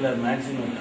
இல்லை மேக்ஸிமம்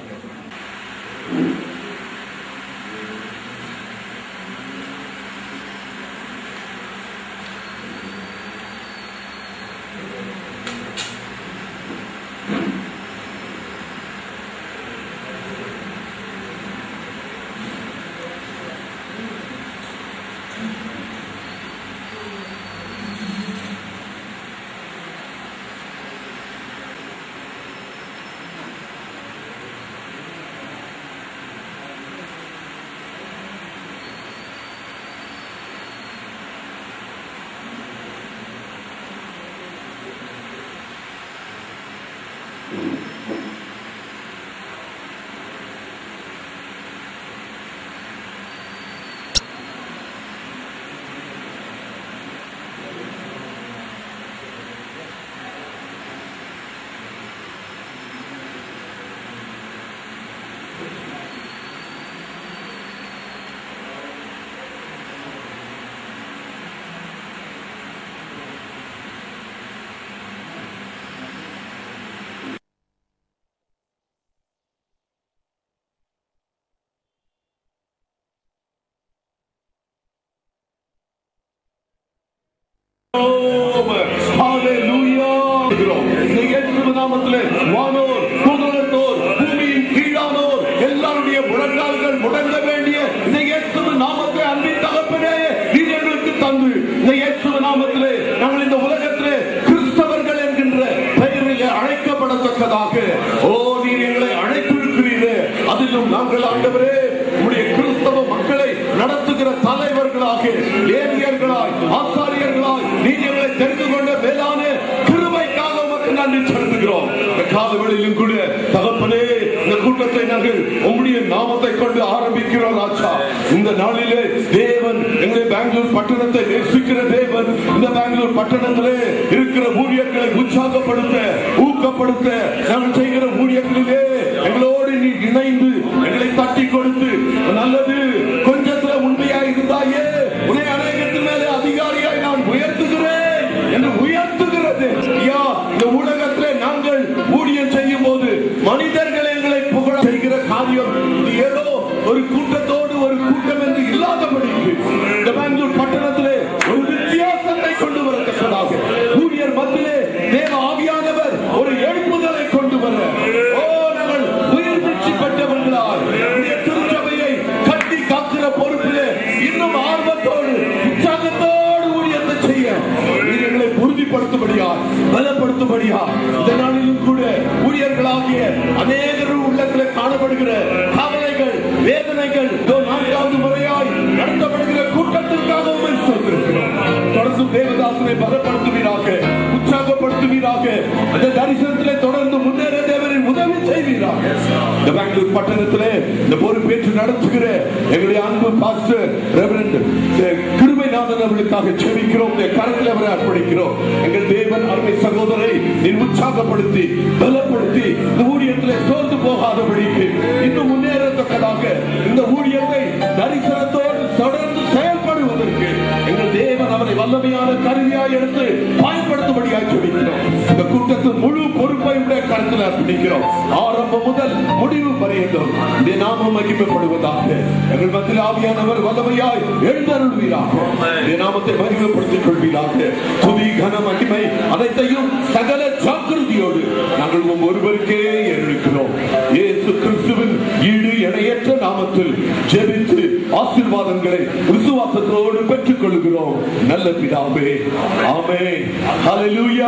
நாமத்திலே வானோர் பூதலத்தோர் பூமியின் கீழானோர் எல்லாருடைய முழங்கால்கள் முடங்க வேண்டிய இந்த இயேசுவின் நாமத்தை அன்பின் தகப்பனே நீர் எங்களுக்கு தந்து இந்த இயேசுவின் நாமத்திலே நாங்கள் இந்த உலகத்திலே கிறிஸ்தவர்கள் என்கின்ற பெயரிலே அழைக்கப்படத்தக்கதாக ஓ நீர் எங்களை அழைத்திருக்கிறீரே அதிலும் நாங்கள் ஆண்டவரே உடைய கிறிஸ்தவ மக்களை நடத்துகிற தலைவர்களாக லேவியர்களாய் ஆசாரியர்களாய் நீர் எங்களை தெரிந்து கொண்ட மேலான கிருபைக்காக உமக்கு நன்றி செலுத்துகிறோம் இந்த காலவெளியிலும் கூட தகப்பனே இந்த கூட்டத்தை நாங்கள் உம்முடைய நாமத்தை கொண்டு ஆரம்பிக்கிறோம் ராஜா இந்த நாளிலே தேவன் எங்களை பெங்களூர் பட்டணத்தை நேசிக்கிற தேவன் இந்த பெங்களூர் பட்டணத்திலே இருக்கிற ஊழியர்களை உற்சாகப்படுத்த ஊக்கப்படுத்த நாங்கள் செய்கிற ஊழியர்களிலே எங்களோடு நீ இணைந்து எங்களை தட்டி கொடுத்து நல்லது கொஞ்சத்துல உண்மையா இருந்தாயே உன்னை அநேகத்தின் மேலே அதிகாரியாய் நான் உயர்த்துகிறேன் என்று உயர்த்துகிறது ஐயா இந்த ஊடகத்திலே நாங்கள் ஊழியம் செய்யும் போது மனிதர்கள் எங்களை புகழ செய்கிற காரியம் இது ஏதோ ஒரு கூட்டத்தோடு ஒரு கூட்டம் என்று இல்லாதபடிக்கு இந்த பெங்களூர் பட்டணத்திலே ஒரு வித்தியாசத்தை கொண்டு வரத்தக்கதாக ஊழியர் மத்தியிலே தேவ ஆவியானவர் ஒரு எழுப்புதலை கொண்டு வர ஓ நாங்கள் உயிர் பிச்சு பெற்றவர்களால் உடைய திருச்சபையை கட்டி காக்கிற பொறுப்பிலே இன்னும் ஆர்வத்தோடு உற்சாகத்தோடு ஊழியத்தை செய்ய நீர் எங்களை உறுதிப்படுத்தும்படியா பலப்படுத்தும்படியா இந்த நாளிலும் கூட ஊழியர்களாகிய அநேகர் உள்ளத்திலே காணப்படுகிற கவலைகள் வேதனைகள் இதோ நான்காவது முறையாய் நடத்தப்படுகிற கூட்டத்திற்காக உண்மை சொல்லிருக்கிறோம் தொடர்ந்து தேவதாசனை பலப்படுத்துவீராக உற்சாகப்படுத்துவீராக அந்த தரிசனத்திலே தொடர்ந்து முன்னேற தேவரின் உதவி செய்வீராக இந்த பெங்களூர் பட்டணத்திலே இந்த பொறுப்பேற்று நடத்துகிற எங்களுடைய அன்பு பாஸ்டர் ரெவரண்ட் கிருமைநாதன் அவர்களுக்காக செபிக்கிறோம் இந்த கரத்தில் அவரை அர்ப்பணிக்கிறோம் எங்கள் தேவன் அருமை சகோதரை நீ உற்சாகப்படுத்தி பலப்படுத்தி இந்த ஊழியத்திலே சோர்ந்து போகாதபடிக்கு இன்னும் முன்னேறத்தக்கதாக இந்த ஊழியத்தை தரிசனத்தோடு தொடர்ந்து செயல்படுவதற்கு எங்கள் தேவன் அவரை வல்லமையான கருவியாய் எடுத்து பயன்படுத்தும்படியாக ஜெபிக்கிறோம் இந்த கூட்டத்தின் முழு பொறுப்பை உடைய கருத்தில் அர்ப்பணிக்கிறோம் ஆரம்பம் முதல் முடிவு பரியந்தம் இந்த நாமம் மகிமைப்படுவதாக எங்கள் மத்தியில் ஆவியானவர் வல்லமையாய் எழுந்தருள்வீராக இந்த நாமத்தை மகிமைப்படுத்திக் கொள்வீராக துதி கன மகிமை அனைத்தையும் சகல ஜாக்கிரதையோடு நாங்கள் உம் ஒருவருக்கே ஏறெடுக்கிறோம் இயேசு கிறிஸ்துவின் ஈடு இணையற்ற நாமத்தில் ஜெபித்து ஆசீர்வாதங்களை விசுவாசத்தோடு பெற்றுக் கொள்கிறோம் நல்ல பிதாவே ஆமே ஹalleluya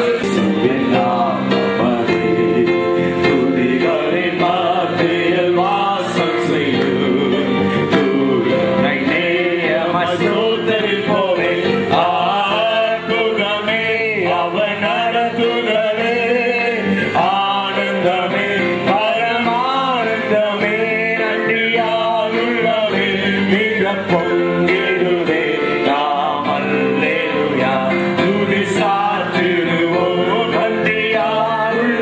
துதிகளின் மத்தியில் வாசம் செய்யும் தூயனை நேயமாய் ஸ்தோத்தரிப்போமே. அற்புதமே அவர் நடத்துதலே. ஆனந்தமே பரமானந்தமே நன்றியாலுள்ளவே மிக பொங்கிடுவே நாம் அல்லேலூயா துதி சாற்றிடுவோம் நன்றியாலுள்ளவே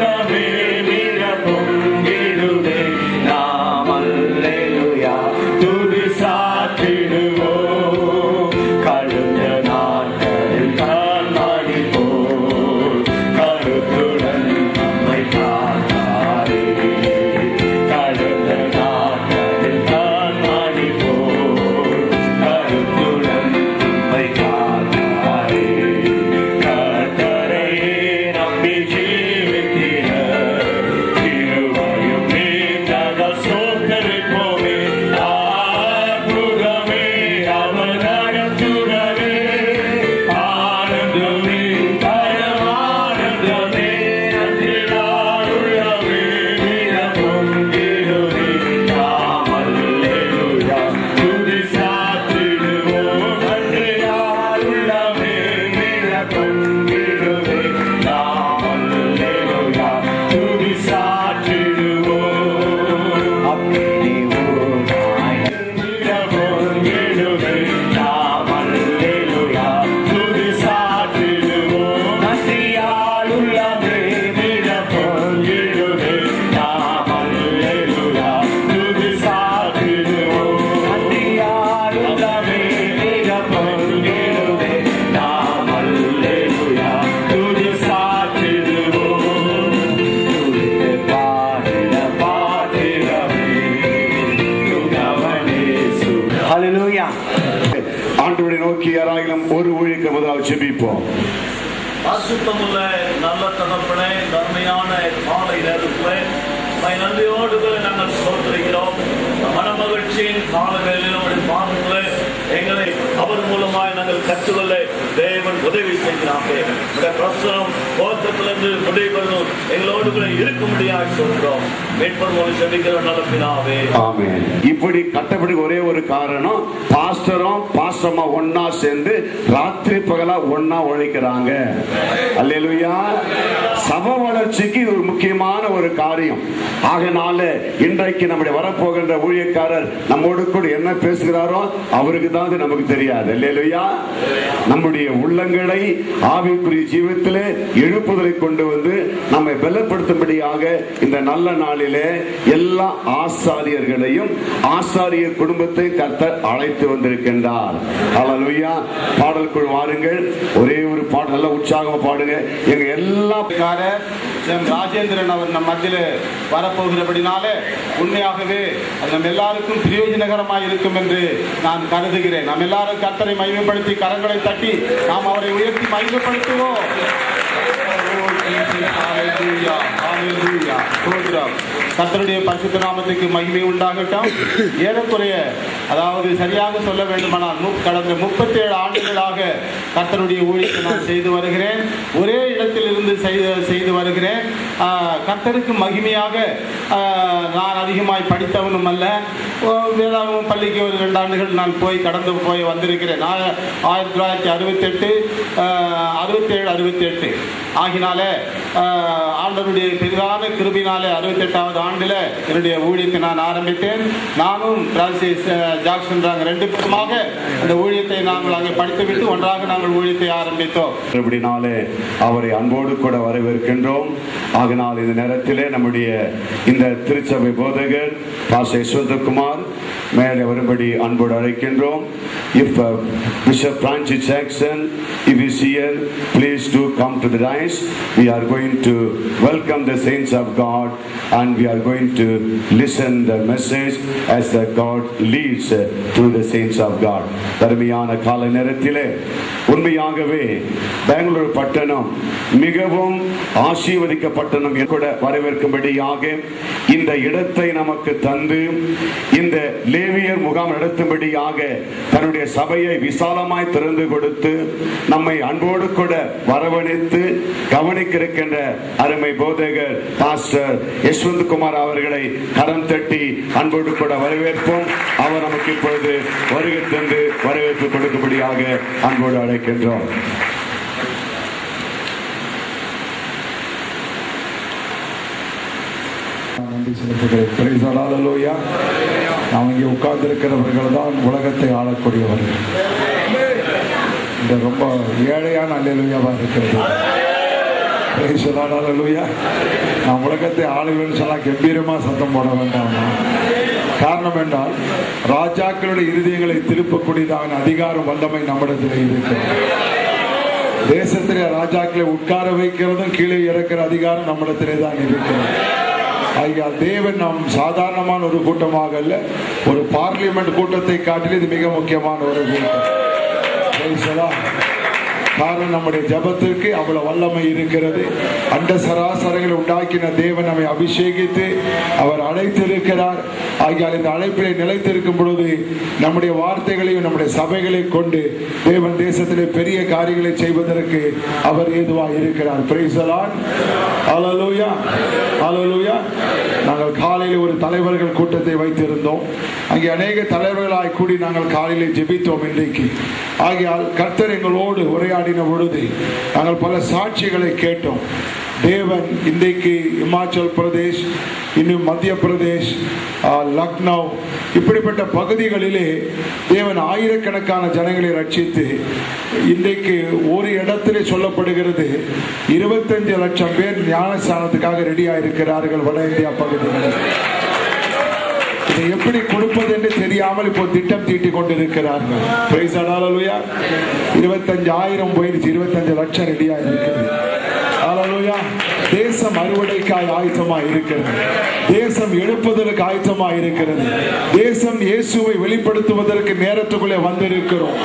நோக்கி யாராயிலும் ஒரு ஊழியக்க முதலாவது செபிப்போம் அசுத்தமுள்ள நல்ல தகப்பனே நன்மையான காலை நேரத்திலே உம்மை நன்றியோடு கூட நாங்கள் சோதரிக்கிறோம் மனமகிழ்ச்சியின் காலங்களில் நம்முடைய பாதங்களே எங்களை அவர் மூலமாய் நாங்கள் கற்றுக்கொள்ள தேவன் உதவி செய்கிறாங்க உடைய பிரசனம் போக்கத்திலிருந்து முடிவுகளும் எங்களோடு கூட இருக்க முடியாது சொல்கிறோம் மீட்பர் மூலம் செபிக்கிற நல்ல பிதாவே ஆமென் இப்படி கட்டப்படி ஒரே ஒரு காரணம் பாஸ்டரும் பாஸ்டமா ஒன்னா சேர்ந்து ராத்திரி பகலா ஒன்னா உழைக்கிறாங்க அல்லேலூயா சப வளர்ச்சிக்கு இது ஒரு முக்கியமான ஒரு காரியம் ஆகனால இன்றைக்கு நம்முடைய வரப்போகின்ற ஊழியக்காரர் நம்மோடு கூட என்ன பேசுகிறாரோ அவருக்கு தான் அது நமக்கு தெரியாது அல்லேலூயா நம்முடைய உள்ளங்களை ஆவிக்குரிய ஜீவத்திலே எழுப்புதலை கொண்டு வந்து நம்மை பலப்படுத்தும்படியாக இந்த நல்ல நாளிலே எல்லா ஆசாரியர்களையும் ஆசாரியர் குடும்பத்தை கர்த்தர் அழைத்து வந்திருக்கின்றார் ஹalleluya பாடலுக்குள் வாருங்கள் ஒரே ஒரு பாடல் நல்ல உற்சாகமா பாடுங்க எங்க எல்லா காரர் எம் ராஜேந்திரன் அவர் நம் மத்தியில வரப்போகிறபடினாலே உண்மையாகவே அது நம் எல்லாருக்கும் பிரயோஜனகரமாய் இருக்கும் என்று நான் கருதுகிறேன் நாம் எல்லாரும் கர்த்தரை மகிமைப்படுத்தி கரங்களை தட்டி நாம் அவரை உயர்த்தி மகிமைப்படுத்துவோம் Hallelujah, hallelujah. ஸ்தோத்திரம். கர்த்தருடைய பரிசுத்த நாமத்துக்கு மகிமை உண்டாகட்டும் ஏறக்குறைய அதாவது சரியாக சொல்ல வேண்டுமானால் மு- கடந்த முப்பத்தி ஏழு ஆண்டுகளாக கர்த்தருடைய ஊழியத்தை நான் செய்து வருகிறேன் ஒரே இடத்தில் இருந்து செய்து செய்து வருகிறேன் ஆஹ், கர்த்தருக்கு மகிமையாக ஆஹ், நான் அதிகமாய் படித்தவனும் அல்ல ஓ, வேதாகமம் பள்ளிக்கு ஒரு ரெண்டு ஆண்டுகள் நான் போய் கடந்து போய் வந்திருக்கிறேன் நான் ஆயிரத்தி தொள்ளாயிரத்தி அறுபத்தெட்டு அறுபத்தேழு அறுபத்தெட்டு ஆகினால ஆஹ், ஆண்டவருடைய பெரிதான கிருபினாலே அறுபத்தெட்டாவது ஆண்டில் என்னுடைய ஊழியத்தை நான் ஆரம்பித்தேன் நானும் பிரான்சிஸ் அஹ், ஜாக்சன் நாங்கள் ரெண்டு பேருமாக அந்த ஊழியத்தை நாங்கள் அங்கே படித்துவிட்டு ஒன்றாக நாங்கள் ஊழியத்தை ஆரம்பித்தோம் அப்படினாலே அவரை அன்போடு கூட வரவேற்கின்றோம் ஆகினால் இந்த நேரத்திலே நம்முடைய இந்த திருச்சபை போதகர் பாச யஸ்வந்தகுமார் மேலே வரும்படி அன்போடு அழைக்கின்றோம் if bishop Francis Jackson if is here please do come to the rise we are going to welcome the saints of god and we are going to listen the message as the god leads uh, through the saints of god தருமையான கால நேரத்திலே உண்மையாகவே பெங்களூர் பட்டணம் மிகவும் ஆசீர்வதிக்க பட்டணம் என்று கூட வரவேற்கும்படியாக இந்த இடத்தை நமக்கு தந்து இந்த லேவியர் முகாம் நடத்தும்படியாக தன்னுடைய சபையை விசாலமாய் திறந்து கொடுத்து நம்மை அன்போடு கூட வரவழைத்து கவனிக்க இருக்கின்ற அருமை போதகர் பாஸ்டர் யஷ்வந்த் குமார் அவர்களை கரம் தட்டி அன்போடு கூட வரவேற்போம் அவர் நமக்கு இப்பொழுது வருகை தந்து வரவேற்பு கொடுக்கும்படியாக அன்போடு அழைக்கின்றோம் நான் நன்றி செலுத்துகிறேன் Praise the Lord. Hallelujah. நாம் இங்கே உட்கார்ந்திருக்கிறவர்கள் தான் உலகத்தை ஆளக்கூடியவர்கள் இந்த ரொம்ப ஏழையான அல்லேலூயாவாக இருக்கிறது Praise the Lord. Hallelujah. நாம் உலகத்தை ஆளுவேன்னு சொன்னா கம்பீரமா சத்தம் போட வேண்டாம் காரணம் என்றால் ராஜாக்களுடைய இருதயங்களை திருப்பக்கூடியதான அதிகாரம் வல்லமை நம்மிடத்தில் இருக்கிறது தேசத்திலே ராஜாக்களை உட்கார வைக்கிறதும் கீழே இறக்கிற அதிகாரம் நம்மிடத்திலே தான் இருக்கிறது ஐயா தேவன் நாம் சாதாரணமான ஒரு கூட்டமாக அல்ல ஒரு பார்லிமெண்ட் கூட்டத்தை காட்டில் இது மிக முக்கியமான ஒரு கூட்டம் Praise the Lord. காரணம் நம்முடைய ஜபத்திற்கு அவ்வளவு வல்லமை இருக்கிறது அண்ட சராசரங்களை உண்டாக்கின தேவன் நம்மை அபிஷேகித்து அவர் அழைத்திருக்கிறார் ஆகியால் இந்த அழைப்பிலே நிலைத்திருக்கும் பொழுது நம்முடைய வார்த்தைகளையும் நம்முடைய சபைகளை கொண்டு தேவன் தேசத்திலே பெரிய காரியங்களை செய்வதற்கு அவர் ஏதுவாக இருக்கிறார் Praise the Lord. Hallelujah. Hallelujah. நாங்கள் காலையில் ஒரு தலைவர்கள் கூட்டத்தை வைத்திருந்தோம் அங்கே அநேக தலைவர்களாய் கூடி நாங்கள் காலையிலே ஜெபித்தோம் இன்றைக்கு ஆகையால் கர்த்தர் எங்களோடு உரையாடின பொழுது நாங்கள் பல சாட்சிகளை கேட்டோம் தேவன் இன்றைக்கு இமாச்சல் பிரதேஷ் இன்னும் மத்திய பிரதேஷ் ஆ, லக்னோ இப்படிப்பட்ட பகுதிகளிலே தேவன் ஆயிரக்கணக்கான ஜனங்களை ரட்சித்து இன்றைக்கு ஒரு இடத்திலே சொல்லப்படுகிறது இருபத்தஞ்சு லட்சம் பேர் ஞானஸ்தானத்துக்காக ரெடியாக இருக்கிறார்கள் வட இந்தியா பகுதிகளில் இதை எப்படி கொடுப்பது என்று தெரியாமல் இப்போ திட்டம் தீட்டிக் கொண்டிருக்கிறார்கள் Praise the Lord. Hallelujah. இருபத்தஞ்சு ஆயிரம் போயிடுச்சு இருபத்தஞ்சு லட்சம் ரெடியா இருக்கிறது Hallelujah. தேசம் அறுவடைக்காய் ஆயத்தமாய் இருக்கிறது தேசம் எழுப்புதலுக்கு ஆயத்தமாய் இருக்கிறது தேசம் இயேசுவை வெளிப்படுத்துவதற்கு நேரத்துக்குள்ளே வந்திருக்கிறோம்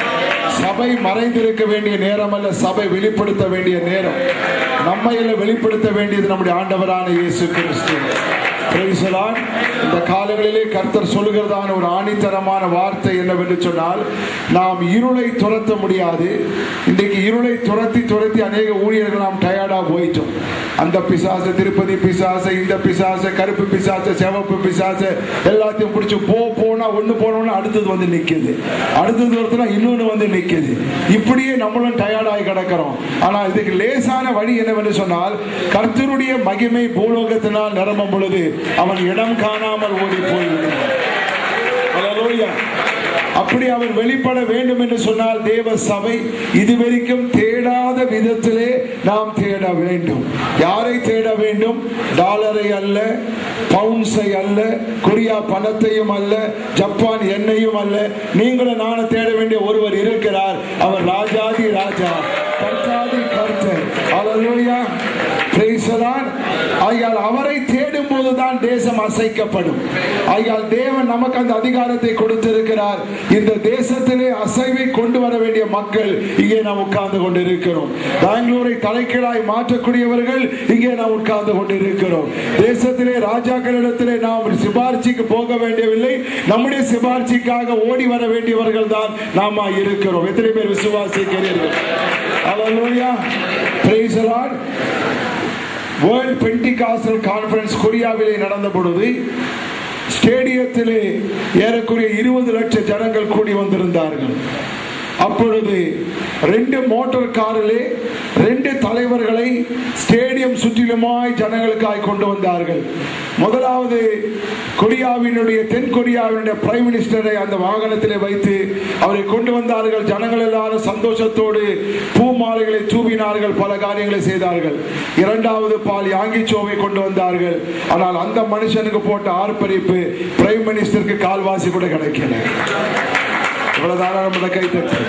சபை மறைந்திருக்க வேண்டிய நேரம் அல்ல சபை வெளிப்படுத்த வேண்டிய நேரம் நம்மையில வெளிப்படுத்த வேண்டியது நம்முடைய ஆண்டவரான இயேசு கிறிஸ்து Praise the Lord. இந்த காலங்களிலே கர்த்தர் சொல்லுகிறதான ஒரு ஆணித்தரமான வார்த்தை என்னவென்று சொன்னால் நாம் இருளை துரத்த முடியாது இன்றைக்கு இருளை துரத்தி துரத்தி அநேக ஊழியர்கள் நாம் டயர்டா போயிட்டோம் அந்த பிசாசு திருப்பதி பிசாசு இந்த பிசாசு கருப்பு பிசாசு சிவப்பு பிசாசு எல்லாத்தையும் பிடிச்சி போ போனா ஒண்ணு போனோம்னா அடுத்தது வந்து நிக்குது அடுத்தது ஒருத்தனா இன்னொன்னு வந்து நிக்குது இப்படியே நம்மளும் டயர்டாகி கிடக்கிறோம் ஆனா இதுக்கு லேசான வழி என்னவென்று சொன்னால் கர்த்தருடைய மகிமை பூலோகத்தினால் நிரம்பும் பொழுது அவன் இடம் காணாமல் ஓடி போய்விடுவான் Hallelujah. அப்படி அவர் வெளிப்பட வேண்டும் என்று சொன்னால் தேவ சபை இதுவரைக்கும் தேடாத விதத்திலே நாம் தேட வேண்டும் யாரை தேட வேண்டும் டாலரை அல்ல பவுன்ஸை அல்ல கொரியா பணத்தையும் அல்ல ஜப்பான் எண்ணெயும் அல்ல நீங்களும் நானும் தேட வேண்டிய ஒருவர் இருக்கிறார் அவர் ராஜாதி ராஜா கர்த்தாதி கர்த்தர் Hallelujah. Praise the Lord. ஆகையால் அவரை தேடும் போதுதான் தேசம் அசைக்கப்படும் ஆகையால் தேவன் நமக்கு அந்த அதிகாரத்தை கொடுத்திருக்கிறார் இந்த தேசத்திலே அசைவை கொண்டு வர வேண்டிய மக்கள் இங்கே நாம் உட்கார்ந்து கொண்டிருக்கிறோம் பெங்களூரை தலைக்கீழாய் மாற்றக்கூடியவர்கள் இங்கே நாம் உட்கார்ந்து கொண்டிருக்கிறோம் தேசத்திலே ராஜாக்களிடத்திலே நாம் சிபார்ச்சிக்கு போக வேண்டியவில்லை நம்முடைய சிபார்ச்சிக்காக ஓடி வர வேண்டியவர்கள் தான் நாம இருக்கிறோம் எத்தனை பேர் விசுவாசிக்கிறீர்கள் Hallelujah. Praise the Lord. World pentecostal conference கொரியாவிலே நடந்த பொழுது ஸ்டேடியத்திலே ஏறக்குறைய இருபது லட்சம் ஜனங்கள் கூடி வந்திருந்தார்கள் அப்பொழுது ரெண்டு மோட்டார் காரிலே ரெண்டு தலைவர்களை ஸ்டேடியம் சுற்றிலுமாய் ஜனங்களுக்காய் கொண்டு வந்தார்கள் முதலாவது கொரியாவினுடைய தென் கொரியாவினுடைய பிரைம் மினிஸ்டரை அந்த வாகனத்திலே வைத்து அவரை கொண்டு வந்தார்கள் ஜனங்கள் எல்லாரும் சந்தோஷத்தோடு பூ மாலைகளை தூவினார்கள் பல காரியங்களை செய்தார்கள் இரண்டாவது பால் யாங்கிச்சோவை கொண்டு வந்தார்கள் ஆனால் அந்த மனுஷனுக்கு போட்ட ஆர்ப்பரிப்பு பிரைம் மினிஸ்டருக்கு கால்வாசி கூட கிடைக்கல இவ்வளவுதான் நம்மளோட கை தட்டு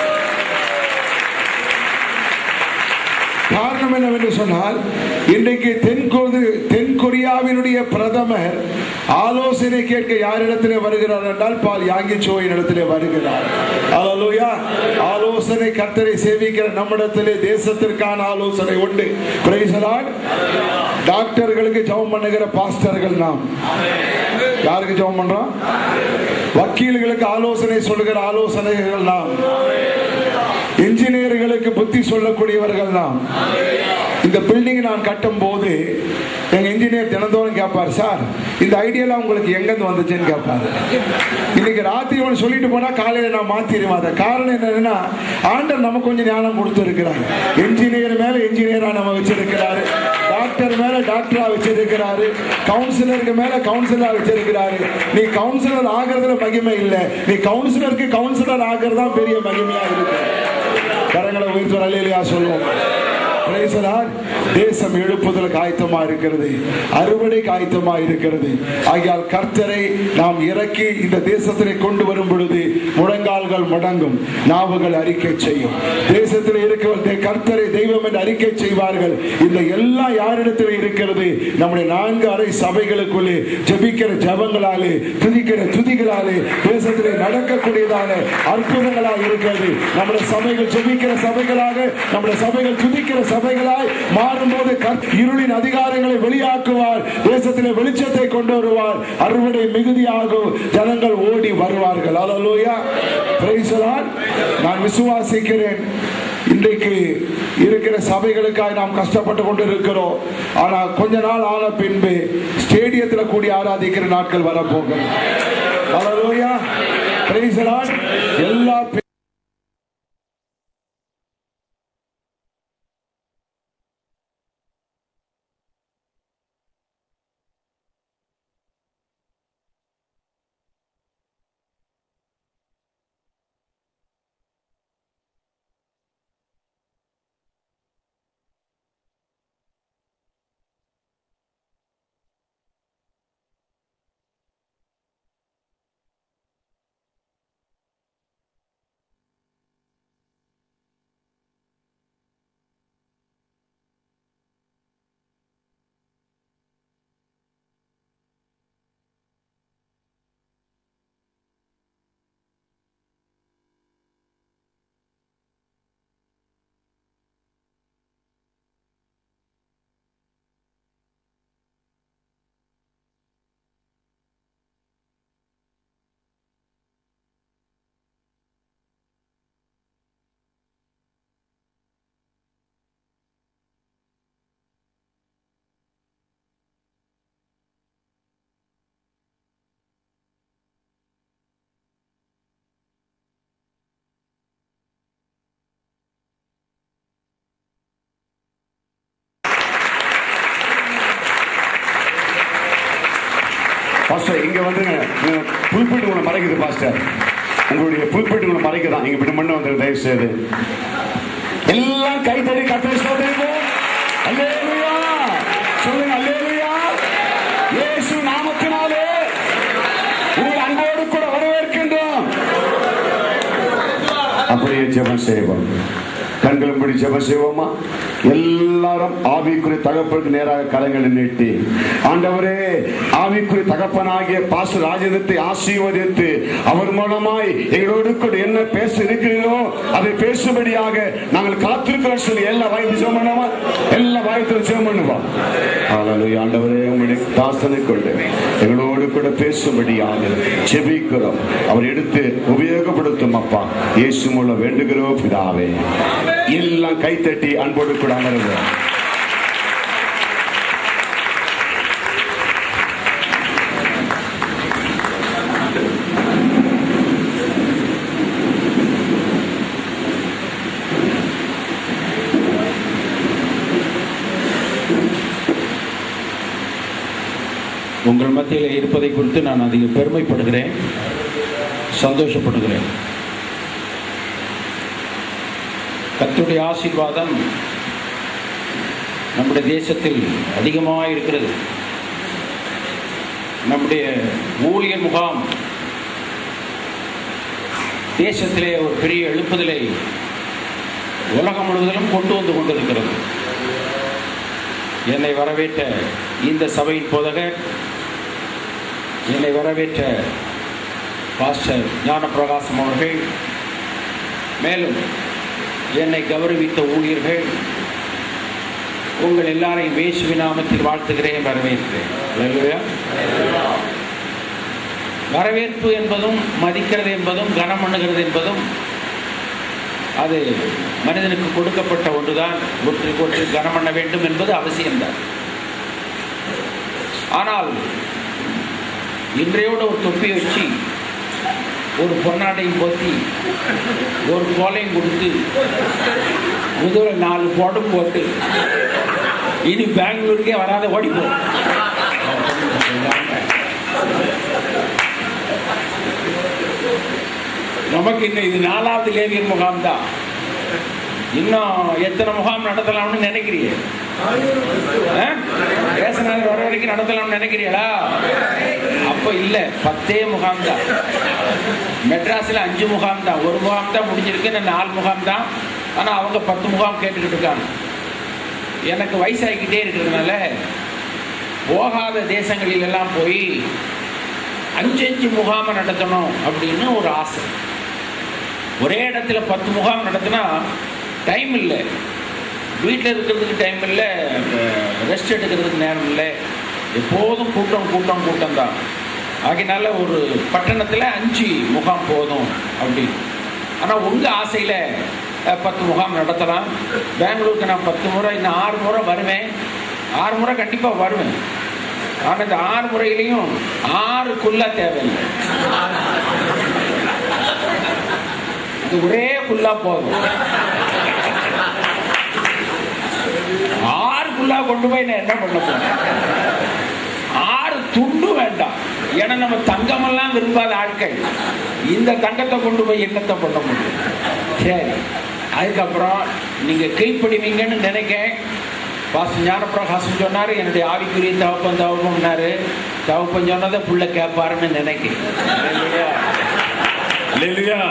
காரணம் என்னவென்று சொன்னால் இன்றைக்கு தென்கொரு தென் கொரியாவினுடைய பிரதமர் ஆலோசனை கேட்க யாரிடத்திலே வருகிறார் என்றால் பால் யாங்கிச்சோவின் இடத்திலே வருகிறார் அல்லேலூயா ஆலோசனை கர்த்தரை சேவிக்கிற நம்மிடத்திலே தேசத்திற்கான ஆலோசனை உண்டு Praise the Lord. டாக்டர்களுக்கு ஜெபம் பண்ணுகிற பாஸ்டர்கள் நாம் யாருக்கு ஜெபம் பண்றோம் வக்கீல்களுக்கு ஆலோசனை சொல்லுகிற ஆலோசனைகள் நாம் இன்ஜினியர்களுக்கு புத்தி சொல்லக்கூடியவர்கள் நாம் இந்த பில்டிங் நான் கட்டும் போது எங்க இன்ஜினியர் தினந்தோறும் கேட்பார் சார் இந்த ஐடியாலாம் உங்களுக்கு எங்கிருந்து வந்துச்சுன்னு கேட்பாரு இன்னைக்கு ராத்திரி ஒன்று சொல்லிட்டு போனா காலையில நான் மாத்திடுவேன் அதை காரணம் என்னன்னா ஆண்டர் நமக்கு கொஞ்சம் ஞானம் கொடுத்துருக்கிறார் இன்ஜினியர் மேல இன்ஜினியரா நம்ம வச்சிருக்கிறாரு டாக்டர் மேல டாக்டரா வச்சிருக்கிறாரு கவுன்சிலருக்கு மேல கவுன்சிலரா வச்சிருக்கிறாரு நீ கவுன்சிலர் ஆகிறதுல மகிமை இல்லை நீ கவுன்சிலருக்கு கவுன்சிலர் ஆகிறது தான் பெரிய மகிமையா இருக்கு கரங்களை உயர்த்து அலையிலையா சொல்லுவோம் Praise the Lord. தேசம் எழுப்புதலுக்கு ஆயத்தமா இருக்கிறது அறுவடை ஆயத்தமா இருக்கிறது ஆகையால் கர்த்தரை நாம் இறக்கி இந்த தேசத்திலே கொண்டு வரும் பொழுது முழங்கால்கள் முடங்கும் நாவுகள் அறிக்கை செய்யும் தேசத்தில் இருக்கிற கர்த்தரை தெய்வம் என்று அறிக்கை செய்வார்கள் இந்த எல்லாம் யாரிடத்தில் இருக்கிறது நம்முடைய நான்கு அறை சபைகளுக்குள்ளே ஜெபிக்கிற ஜபங்களாலே துதிக்கிற துதிகளாலே தேசத்திலே நடக்கக்கூடியதான அற்புதங்களாக இருக்கிறது நம்முடைய சபைகள் ஜெபிக்கிற சபைகளாக நம்முடைய சபைகள் துதிக்கிற சபைகளாய் மாறும்போது கர்த்த இருளின் அதிகாரங்களை வெளியாக்குவார் தேசத்திலே வெளிச்சத்தை கொண்டு வருவார் அறுவடை மிகுதியாகும் ஜனங்கள் ஓடி வருவார்கள் அல்லேலூயா Praise the Lord. நான் விசுவாசிக்கிறேன் இன்றைக்கு இருக்கிற சபைகளுக்காக நாம் கஷ்டப்பட்டு கொண்டு இருக்கிறோம் ஆனா கொஞ்ச நாள் ஆன பின்பு ஸ்டேடியத்துல கூடி ஆராதிக்கிற நாட்கள் வரப்போகிறது Hallelujah. Praise the Lord. எல்லா பாஸ்டர் இங்க வந்து புல்பெட்டு உங்களை மறைக்குது பாஸ்டர் உங்களுடைய புல்பெட்டு உங்களை மறைக்குதான் இங்க இப்படி மண்ணு வந்து தயவு செய்து எல்லாம் கை தடி கத்திரி சோதரிப்போம் அல்லேலூயா சொல்லுங்க அல்லேலூயா இயேசு நாமத்தினாலே உங்கள் அன்போடு கூட வரவேற்கின்றோம் அப்படியே ஜெபம் செய்வோம் கண்களை மூடி ஜெபம் செய்வோமா எல்லாரும் ஆவிக்குரிய தகப்பனுக்கு நேராக கரங்களை நீட்டி ஆண்டவரே ஆவிக்குரிய தகப்பனாகிய பாச ராஜேந்திரத்தை ஆசீர்வதித்து அவர் மூலமாய் எங்களோடு கூட என்ன பேச இருக்கிறீர்களோ அதை பேசும்படியாக நாங்கள் காத்திருக்கிறோம் சொல்லி எல்லா வாய்ப்பு ஜெபம் பண்ணுவோமா எல்லா வாய்ப்பு ஜெபம் பண்ணுவோம் ஹalleluya ஆண்டவரே உங்களுடைய தாசனை கொண்டு எங்களோடு கூட பேசும்படியாக ஜெபிக்கிறோம் அவர் எடுத்து உபயோகப்படுத்தும் அப்பா இயேசு மூலம் வேண்டுகிறோம் பிதாவே எல்லாம் கைத்தட்டி அன்போடு கூட அமருவோம் உங்கள் மத்தியில் இருப்பதை குறித்து நான் அதிக பெருமைப்படுகிறேன் சந்தோஷப்படுகிறேன் கர்த்தருடைய ஆசீர்வாதம் நம்முடைய தேசத்தில் அதிகமாக இருக்கிறது நம்முடைய ஊழியர் முகாம் தேசத்திலே ஒரு பெரிய எழுப்புதலை உலகம் முழுவதிலும் கொண்டு வந்து கொண்டிருக்கிறது என்னை வரவேற்ற இந்த சபையின் போதகர் என்னை வரவேற்ற பாஸ்டர் ஞானப்பிரகாசம் அவர்கள் மேலும் என்னை கௌரவித்த ஊழியர்கள் உங்கள் எல்லாரையும் இயேசுவி நாமத்தில் வாழ்த்துகிறேன் வரவேற்கிறேன் அல்லேலூயா. வரவேற்பு என்பதும் மதிக்கிறது என்பதும் கனம் பண்ணுகிறது என்பதும் அது மனிதனுக்கு கொடுக்கப்பட்ட ஒன்றுதான் ஒன்று ஒன்று கனம் பண்ண வேண்டும் என்பது அவசியம்தான் ஆனால் இன்றையோட ஒரு தொப்பி வச்சு ஒரு பொன்னாடையும் போத்தி ஒரு கோலையும் கொடுத்து முதல்ல நாலு போடும் போட்டு இனி பெங்களூருக்கே வராத ஓடிப்போ நமக்கு இன்னும் இது நாலாவது லேவியர் முகாம் தான் இன்னும் எத்தனை முகாம் நடத்தலாம்னு நினைக்கிறீங்க ஆ? ஏசுநாதர் வர வரைக்கும் நடத்தலாம்னு நினைக்கிறீங்களா அப்ப இல்ல பத்தே முகாம் தான் மெட்ராஸ்ல அஞ்சு முகாம் தான் ஒரு முகாம் தான் முடிஞ்சிருக்கு இன்னும் நாலு முகாம் தான் ஆனா அவங்க பத்து முகாம் கேட்டுக்கிட்டு இருக்காங்க எனக்கு வயசாகிக்கிட்டே இருக்கிறதுனால போகாத தேசங்களில் எல்லாம் போய் அஞ்சு அஞ்சு முகாமை நடத்தணும் அப்படின்னு ஒரு ஆசை ஒரே இடத்துல பத்து முகாம் நடத்தினா டைம் இல்லை வீட்டில் இருக்கிறதுக்கு டைம் இல்லை ரெஸ்ட் எடுக்கிறதுக்கு நேரம் இல்லை எப்போதும் கூட்டம் கூட்டம் கூட்டம் தான் ஆகையினால ஒரு பட்டணத்தில் அஞ்சு முகாம் போதும் அப்படின்னு ஆனால் உங்கள் ஆசையில் அஹ், பத்து முகாம் நடத்தலாம் பெங்களூருக்கு நான் பத்து முறை இன்னும் ஆறு முறை வருவேன் ஆறு முறை கண்டிப்பாக வருவேன் ஆனால் இந்த ஆறு முறையிலையும் ஆறு குல்லா தேவையில்லை இது ஒரே குல்லா போதும் ஆறு குல்லா கொண்டு போய் நான் என்ன பண்ண போறேன் ஆறு துண்டு வேண்டாம் ஏன்னா நம்ம தங்கமெல்லாம் விரும்பாத ஆட்கள் இந்த தங்கத்தை கொண்டு போய் என்னத்தை பண்ண முடியும் சரி அதுக்கப்புறம் நீங்க கீழ்ப்படிவீங்கன்னு நினைக்க பாஸ் ஞானப்பிரகாசம் சொன்னாரு என்னுடைய ஆவிக்குரிய தவப்பம் தவப்பம்னாரு தவப்பம் சொன்னதை புள்ள கேட்பாருன்னு நினைக்கிறேன் அல்லேலூயா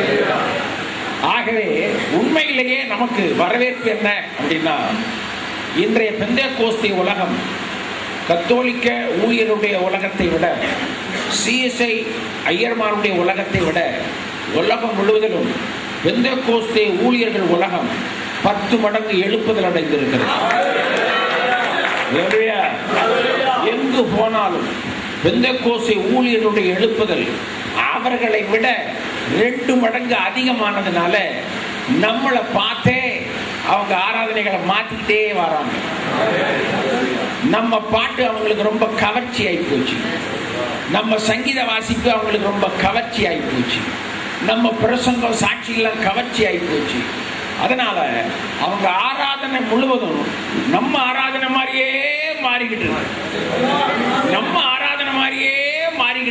ஆகவே உண்மையிலேயே நமக்கு வரவேற்பு என்ன அப்படின்னா இன்றைய பெந்தைய கோஸ்தி உலகம் கத்தோலிக்க ஊழியருடைய உலகத்தை விட சிஎஸ்ஐ ஐயர்மாருடைய உலகத்தை விட உலகம் முழுவதிலும் பெந்தைய கோஸ்தே ஊழியர்கள் உலகம் பத்து மடங்கு எழுப்புதல் அடைந்திருக்கிறது Hallelujah. எங்கு போனாலும் பெந்தகோசை ஊழியர்களுடைய எழுப்புதல் அவர்களை விட ரெண்டு மடங்கு அதிகமானதுனால நம்மளை பார்த்தே அவங்க ஆராதனைகளை மாத்திக்கிட்டே வராங்க நம்ம பாட்டு அவங்களுக்கு ரொம்ப கவர்ச்சி ஆகி போச்சு நம்ம சங்கீத வாசிப்பு அவங்களுக்கு ரொம்ப கவர்ச்சி ஆகி போச்சு நம்ம பிரசங்கம் சாட்சியெல்லாம் கவர்ச்சி ஆகி போச்சு அதனால அவங்க ஆராதனை முழுவதும் நம்ம ஆராதனை மாதிரியே மாறிக்கிட்டு இருக்கு நம்ம ஆராதனை மாதிரியே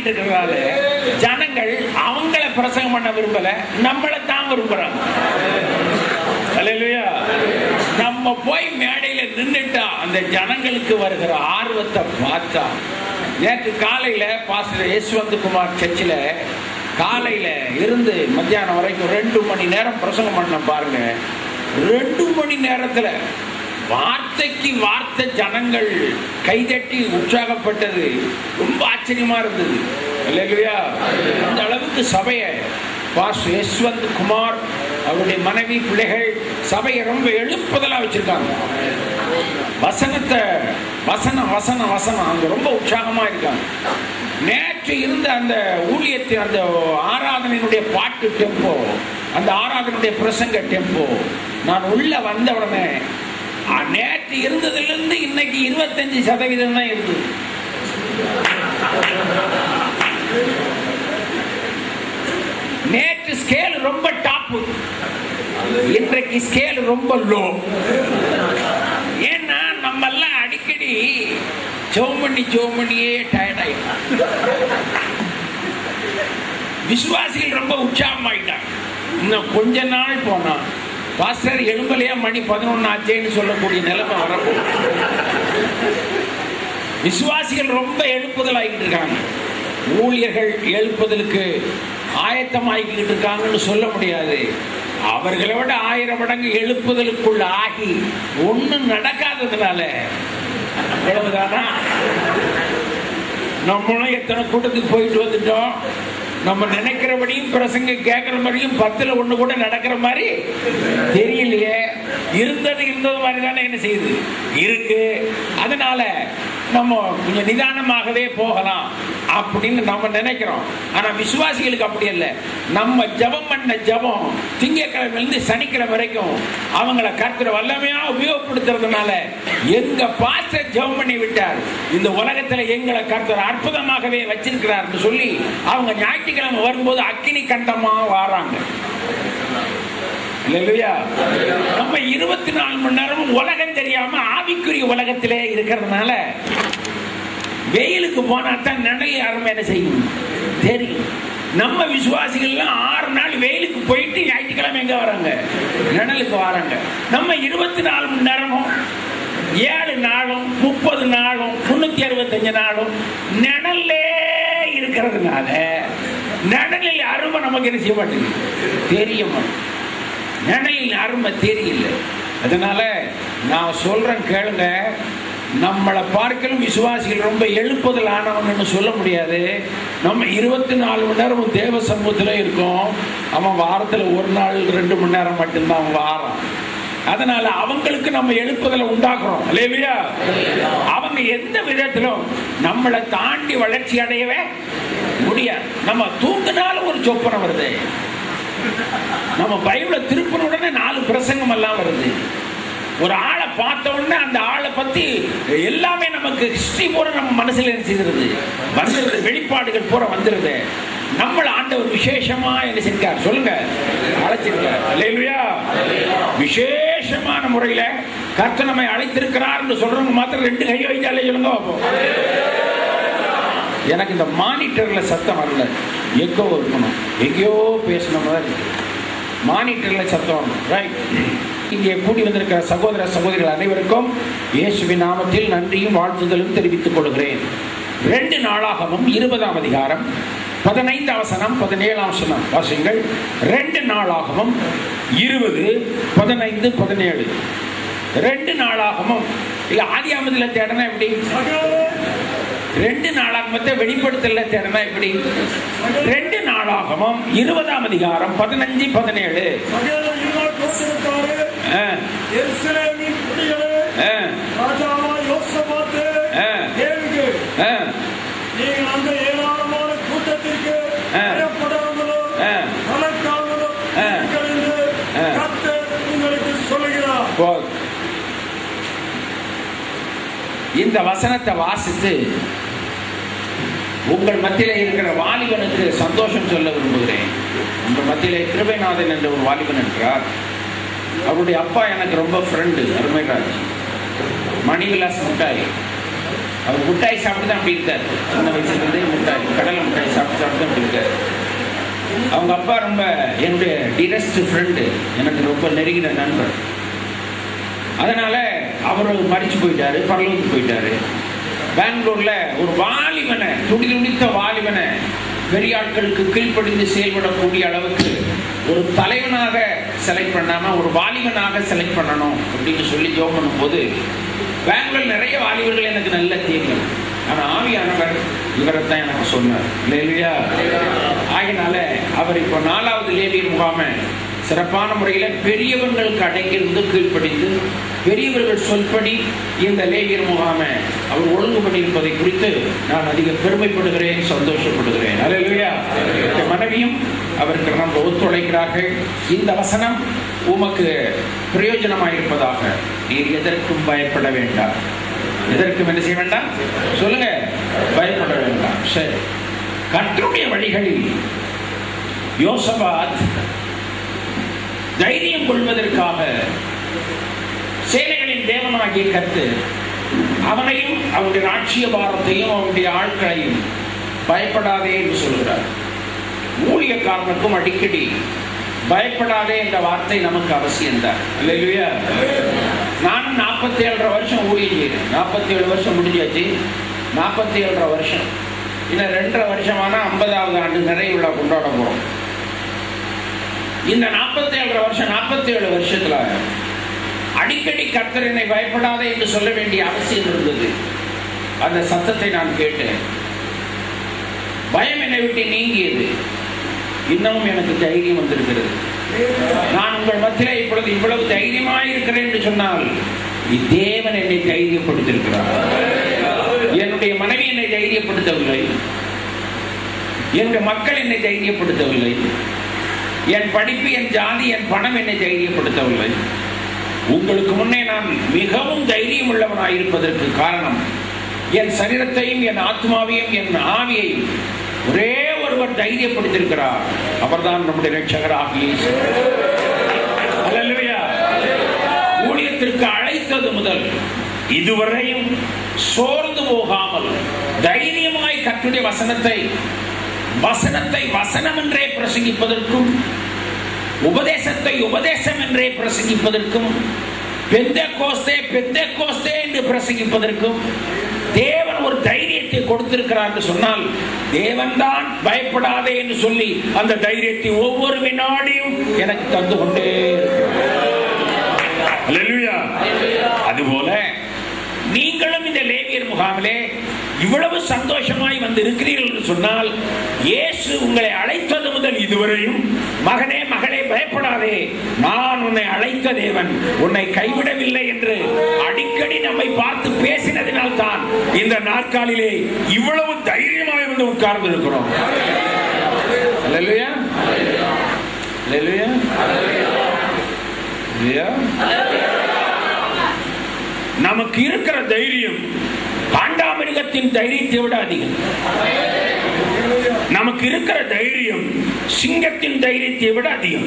ஆகிட்டு இருக்கிறதால ஜனங்கள் அவங்கள பிரசங்கம் பண்ண விரும்பல நம்மளை தான் விரும்புறாங்க அல்லேலூயா நம்ம போய் மேடையில நின்னுட்டா அந்த ஜனங்களுக்கு வருகிற ஆர்வத்தை பார்த்தா நேற்று காலையில பாஸ்டர் யஷ்வந்த் குமார் சர்ச்சில் காலையில இருந்து மத்தியானம் வரைக்கும் ரெண்டு மணி நேரம் பிரசங்கம் பண்ண பாருங்க ரெண்டு மணி நேரத்துல வார்த்தைக்கு வார்த்தை ஜனங்கள் கைதட்டி உற்சாகப்பட்டது ரொம்ப ஆச்சரியமா இருந்தது இல்லையா அந்த அளவுக்கு சபையை பாஸ் யஷ்வந்த் குமார் அவருடைய மனைவி பிள்ளைகள் சபையை ரொம்ப எழுப்புதலா வச்சிருக்காங்க வசனத்தை வசனம் வசனம் வசனம் அங்க ரொம்ப உற்சாகமா இருக்காங்க நேற்று இருந்த அந்த ஊழியத்தின் அந்த ஆராதனையினுடைய பாட்டு டெம்போ அந்த ஆராதனையுடைய பிரசங்க டெம்போ நான் உள்ள வந்த உடனே அ, நேற்று இருந்ததிலிருந்து இன்னைக்கு இருபத்தஞ்சு சதவீதம் தான் இருந்தது நேற்று ஸ்கேல் ரொம்ப டாப் இன்றைக்கு ஸ்கேல் ரொம்ப லோ ஏன்னா நம்ம எல்லாம் அடிக்கடி சோமண்ணி சோமண்ணியே டயர்ட் ஆயிட்டோம் விசுவாசிகள் ரொம்ப உற்சாகமாயிட்டாங்க இன்னும் கொஞ்ச நாள் போனா பாஸ்டர் எலும்பலையா மணி பதினொன்னு ஆச்சேன்னு சொல்லக்கூடிய நிலைமை வரப்போகுது விசுவாசிகள் ரொம்ப எழுப்புதல் ஆகிட்டு இருக்காங்க ஊழியர்கள் எழுப்புதலுக்கு ஆயத்தமாகிக்கிட்டு இருக்காங்கன்னு சொல்ல முடியாது அவர்களை விட ஆயிரம் மடங்கு எழுப்புதலுக்குள்ள ஆகி ஒண்ணும் நடக்காததுனால அவ்வளவுதானா நம்மளும் எத்தனை கூட்டத்துக்கு போயிட்டு வந்துட்டோம் நம்ம நினைக்கிறபடியும் பிரசங்க கேட்கிற மாதிரியும் பத்துல ஒண்ணு கூட நடக்கிற மாதிரி தெரியலையே இருந்தது இருந்தது மாதிரி தானே என்ன செய்யுது இருக்கு அதனால நம்ம கொஞ்சம் நிதானமாகவே போகலாம் அப்படின்னு நம்ம நினைக்கிறோம் ஆனா விசுவாசிகளுக்கு அப்படி இல்லை நம்ம ஜெபம் பண்ண ஜெபம் திங்கக்கிழமையிலிருந்து சனிக்கிழமை வரைக்கும் அவங்கள கர்த்தர் வல்லமையா உபயோகப்படுத்துறதுனால எங்க பாஸ்டர் ஜெபம் பண்ணி விட்டார் இந்த உலகத்துல எங்களை கர்த்தர் அற்புதமாகவே வச்சிருக்கிறார்னு சொல்லி அவங்க ஞாயிற்றுக்கிழமை வரும்போது அக்கினி கண்டமா வாராங்க இல்லையா நம்ம இருபத்தி நாலு மணி நேரமும் உலகம் தெரியாம ஆவிக்குரிய உலகத்திலே இருக்கிறதுனால வெயிலுக்கு போனா தான் நிழல் யாருமே என்ன செய்யும் தெரியும் நம்ம விசுவாசிகள்லாம் ஆறு நாள் வெயிலுக்கு போயிட்டு ஞாயிற்றுக்கிழமை எங்க வராங்க நிழலுக்கு வராங்க நம்ம இருபத்தி நாலு மணி நேரமும் ஏழு நாளும் முப்பது நாளும் முன்னூத்தி அறுபத்தஞ்சு நாளும் நிழல்லே இருக்கிறதுனால நிழலில் அருமை நமக்கு என்ன செய்ய மாட்டேங்குது தெரிய மாட்டேங்குது நிழலில் அருமை தெரியல அதனால நான் சொல்றேன் கேளுங்க நம்மளை பார்க்கலும் விசுவாசிகள் ரொம்ப எழுப்புதல் ஆனவங்கன்னு சொல்ல முடியாது நம்ம இருபத்தி நாலு மணி நேரம் தேவ சமூகத்தில் இருக்கோம் அவன் வாரத்தில் ஒரு நாள் ரெண்டு மணி நேரம் மட்டும்தான் அவன் வாரம் அதனால அவங்களுக்கு நம்ம எழுப்புதலை உண்டாக்குறோம் இல்லையா அவங்க எந்த விதத்திலும் நம்மளை தாண்டி வளர்ச்சி அடையவே முடியாது நம்ம தூங்கினாலும் ஒரு சொப்பனை வருது நம்ம பைபிள திருப்பின உடனே நாலு பிரசங்கம் எல்லாம் வருது ஒரு ஆளை பார்த்த உடனே அந்த ஆளை பத்தி எல்லாமே நமக்கு ஹிஸ்டரி பூரா நம்ம மனசுல என்ன செய்கிறது வந்துருது வெளிப்பாடுகள் பூரா வந்துருது நம்மள ஆண்டவர் விசேஷமா என்ன செஞ்சார் சொல்லுங்க அழைச்சிருக்கார் அல்லேலூயா விசேஷமான முறையில கர்த்தர் நம்மை அழைத்திருக்கிறார் சொல்றவங்க மாத்திரம் ரெண்டு கை வைத்தாலே சொல்லுங்க பார்ப்போம் எனக்கு இந்த மானிட்டர்ல சத்தம் வரல எக்கோ இருக்கணும் எங்கேயோ பேசின மாதிரி இருக்கு. மானிட்டர்ல சத்தம் வரணும் ரைட் இங்கே கூடி வந்திருக்கிற சகோதர சகோதரிகள் அனைவருக்கும் இயேசுவின் நாமத்தில் நன்றியும் வாழ்த்துதலும் தெரிவித்துக் கொள்கிறேன் ரெண்டு நாளாகவும் இருபதாம் அதிகாரம் பதினைந்து அவசனம் பதினேழாம் வசனம் வாசிங்கள் ரெண்டு நாளாகவும் இருபது பதினைந்து பதினேழு ரெண்டு நாளாகவும் இல்ல ஆதி ஆமதுல தேடனா எப்படி ரெண்டு நாளாகமத்தை வெளிப்படுத்தல தேடனா எப்படி ரெண்டு நாளாகமும் இருபதாம் அதிகாரம் பதினஞ்சு பதினேழு சகல யூதா கோத்திரத்தாரே, ஆ, எருசலேமின் குடிகளே, ஆ, ராஜாவாய் யோசபாத்தே, ஆ. கேளுங்க. ஆ, நீங்கள் அந்த ஏராளமான கூட்டத்திற்கு ஆ. பயப்படாமலோ, ஆ. கலக்காமலோ ஆ. இருங்கள் என்று ஆ. கர்த்தர் உங்களுக்கு சொல்லுகிறார் போதும். இந்த வசனத்தை வாசித்து உங்கள் மத்தியிலே இருக்கிற வாலிபனுக்கு சந்தோஷம் சொல்ல விரும்புகிறேன் உங்கள் மத்தியிலே கிருபைநாதன் என்ற ஒரு வாலிபன் இருக்கிறார் அவருடைய அப்பா எனக்கு ரொம்ப ஃப்ரெண்டு அருமைராஜ் மணிவிலாஸ் முட்டாய் அவர் முட்டாய் சாப்பிட்டு தான் அப்படி இருக்கார் சின்ன வயசுலேருந்தே முட்டாய் கடலை முட்டாய் இருக்காரு அவங்க அப்பா ரொம்ப என்னுடைய டியரஸ்ட் ஃப்ரெண்டு எனக்கு ரொம்ப நெருங்கின நண்பர் அதனால அவர் மறிச்சு போயிட்டாரு பரலூருக்கு போயிட்டாரு பெங்களூர்ல ஒரு வாலிபனை துடி துடித்த வாலிபனை பெரிய ஆட்களுக்கு கீழ்ப்படிந்து செயல்படக்கூடிய அளவுக்கு ஒரு தலைவனாக செலக்ட் பண்ணாம ஒரு வாலிபனாக செலக்ட் பண்ணணும் அப்படின்னு சொல்லி ஜோம் பண்ணும்போது பெங்களூர் நிறைய வாலிபர்கள் எனக்கு நல்ல தெரியும் ஆனா ஆவியானவர் இவரைத்தான் எனக்கு சொன்னார் இல்லையா ஆகினால அவர் இப்போ நாலாவது லேவியர் முகாமை சிறப்பான முறையில் பெரியவர்களுக்கு அடங்கியிருந்து கீழ்ப்படிந்து பெரியவர்கள் சொல்படி இந்த லேவியர் முகாமை அவர் ஒழுங்கு பண்ணியிருப்பதை குறித்து நான் அதிக பெருமைப்படுகிறேன் சந்தோஷப்படுகிறேன் அல்லையா என் மனைவியும் அவருக்கு நம்ம ஒத்துழைக்கிறார்கள் இந்த வசனம் உமக்கு பிரயோஜனமாயிருப்பதாக நீர் எதற்கும் பயப்பட வேண்டாம் எதற்கும் என்ன செய்ய வேண்டாம் சொல்லுங்க பயப்பட வேண்டாம் சரி கர்த்தருடைய வழிகளில் யோசபாத் தைரியம் கொள்வதற்காக சேனைகளின் தேவனாகிய கத்து அவனையும் அவனுடைய ராட்சிய பாரத்தையும் அவனுடைய ஆட்களையும் பயப்படாதே என்று சொல்கிறார் ஊழியக்காரனுக்கும் அடிக்கடி பயப்படாதே என்ற வார்த்தை நமக்கு அவசியம்தான் இல்லையா நானும் நாற்பத்தி ஏழரை வருஷம் ஊழியம் செய்கிறேன் நாற்பத்தி ஏழு வருஷம் முடிஞ்சாச்சு நாற்பத்தி ஏழரை வருஷம் இன்னும் ரெண்டரை வருஷமான ஐம்பதாவது ஆண்டு நிறைவு விழா கொண்டாட போகிறோம் இந்த நாற்பத்தி ஏழரை வருஷம் நாற்பத்தி ஏழு வருஷத்துல அடிக்கடி கர்த்தர் என்னை பயப்படாதே என்று சொல்ல வேண்டிய அவசியம் இருந்தது அந்த சத்தத்தை நான் கேட்டேன் பயம் என்னை விட்டு நீங்கியது இன்னமும் எனக்கு தைரியம் வந்திருக்கிறது நான் உங்கள் மத்தியிலே இப்பொழுது இவ்வளவு தைரியமாக இருக்கிறேன் என்று சொன்னால் தேவன் என்னை தைரியப்படுத்தியிருக்கிறார் என்னுடைய மனைவி என்னை தைரியப்படுத்தவில்லை என்னுடைய மக்கள் என்னை தைரியப்படுத்தவில்லை என் படிப்பு என் ஜாதி என் பணம் என்னை தைரியப்படுத்தவில்லை உங்களுக்கு முன்னே நான் மிகவும் தைரியம் உள்ளவனாய் இருப்பதற்கு காரணம் என் சரீரத்தையும் என் ஆத்மாவையும் என் ஆவியையும் ஒரே ஒருவர் தைரியப்படுத்தியிருக்கிறார் அவர்தான் நம்முடைய ரட்சகராகிய இயேசு. அல்லேலூயா. ஊழியத்திற்கு அழைத்தது முதல் இதுவரையும் சோர்ந்து போகாமல் தைரியமாய் கற்றுடைய வசனத்தை வசனத்தை வசனம் என்றே பிரசங்கிப்பதற்கும் உபதேசத்தை உபதேசம் என்றே பிரசங்கிப்பதற்கும் பெந்த கோஸ்தே பெந்த கோஸ்தே என்று பிரசங்கிப்பதற்கும் தேவன் ஒரு தைரியத்தை கொடுத்திருக்கிறார் என்று சொன்னால் தேவன் தான் பயப்படாதே என்று சொல்லி அந்த தைரியத்தை ஒவ்வொரு வினாடியும் எனக்கு தந்து கொண்டே இருக்கிறார். அதுபோல நீங்களும் இந்த லேவியர் முகாமிலே இவ்வளவு சந்தோஷமாய் வந்து இருக்கிறீர்கள் என்று சொன்னால் இயேசு உங்களை அழைத்தது முதல் இதுவரையும் மகனே மகளே பயப்படாதே நான் உன்னை அழைத்த தேவன் உன்னை கைவிடவில்லை என்று அடிக்கடி நம்மை பார்த்து பேசினதினால் தான் இந்த நாற்காலிலே இவ்வளவு தைரியமாய் வந்து உட்கார்ந்து இருக்கிறோம் அல்லேலூயா அல்லேலூயா இல்லையா நமக்கு இருக்கிற தைரியம் காண்டாமிருகத்தின் தைரியத்தை விட அதிகம் நமக்கு இருக்கிற தைரியம் சிங்கத்தின் தைரியத்தை விட அதிகம்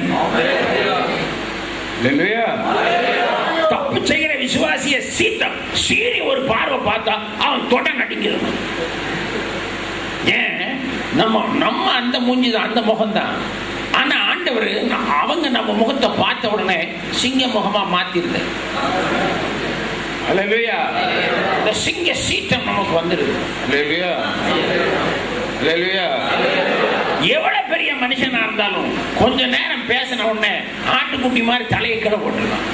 இல்லையா? தப்பு செய்கிற விசுவாசிய சீத்தம் சீறி ஒரு பார்வை பார்த்தா அவன் தொட நடிக்கிறான் ஏன் நம்ம நம்ம அந்த மூஞ்சி தான் அந்த முகம் தான் ஆனா ஆண்டவர் அவங்க நம்ம முகத்தை பார்த்த உடனே சிங்க முகமா மாத்திருந்த அல்லேலூயா இந்த சிங்க சீற்றம் நமக்கு வந்துடுது அல்லேலூயா அல்லேலூயா எவ்வளவு பெரிய மனுஷனா இருந்தாலும் கொஞ்ச நேரம் பேசின உடனே ஆட்டுக்குட்டி மாதிரி தலையை கீழே போட்டுருக்கான்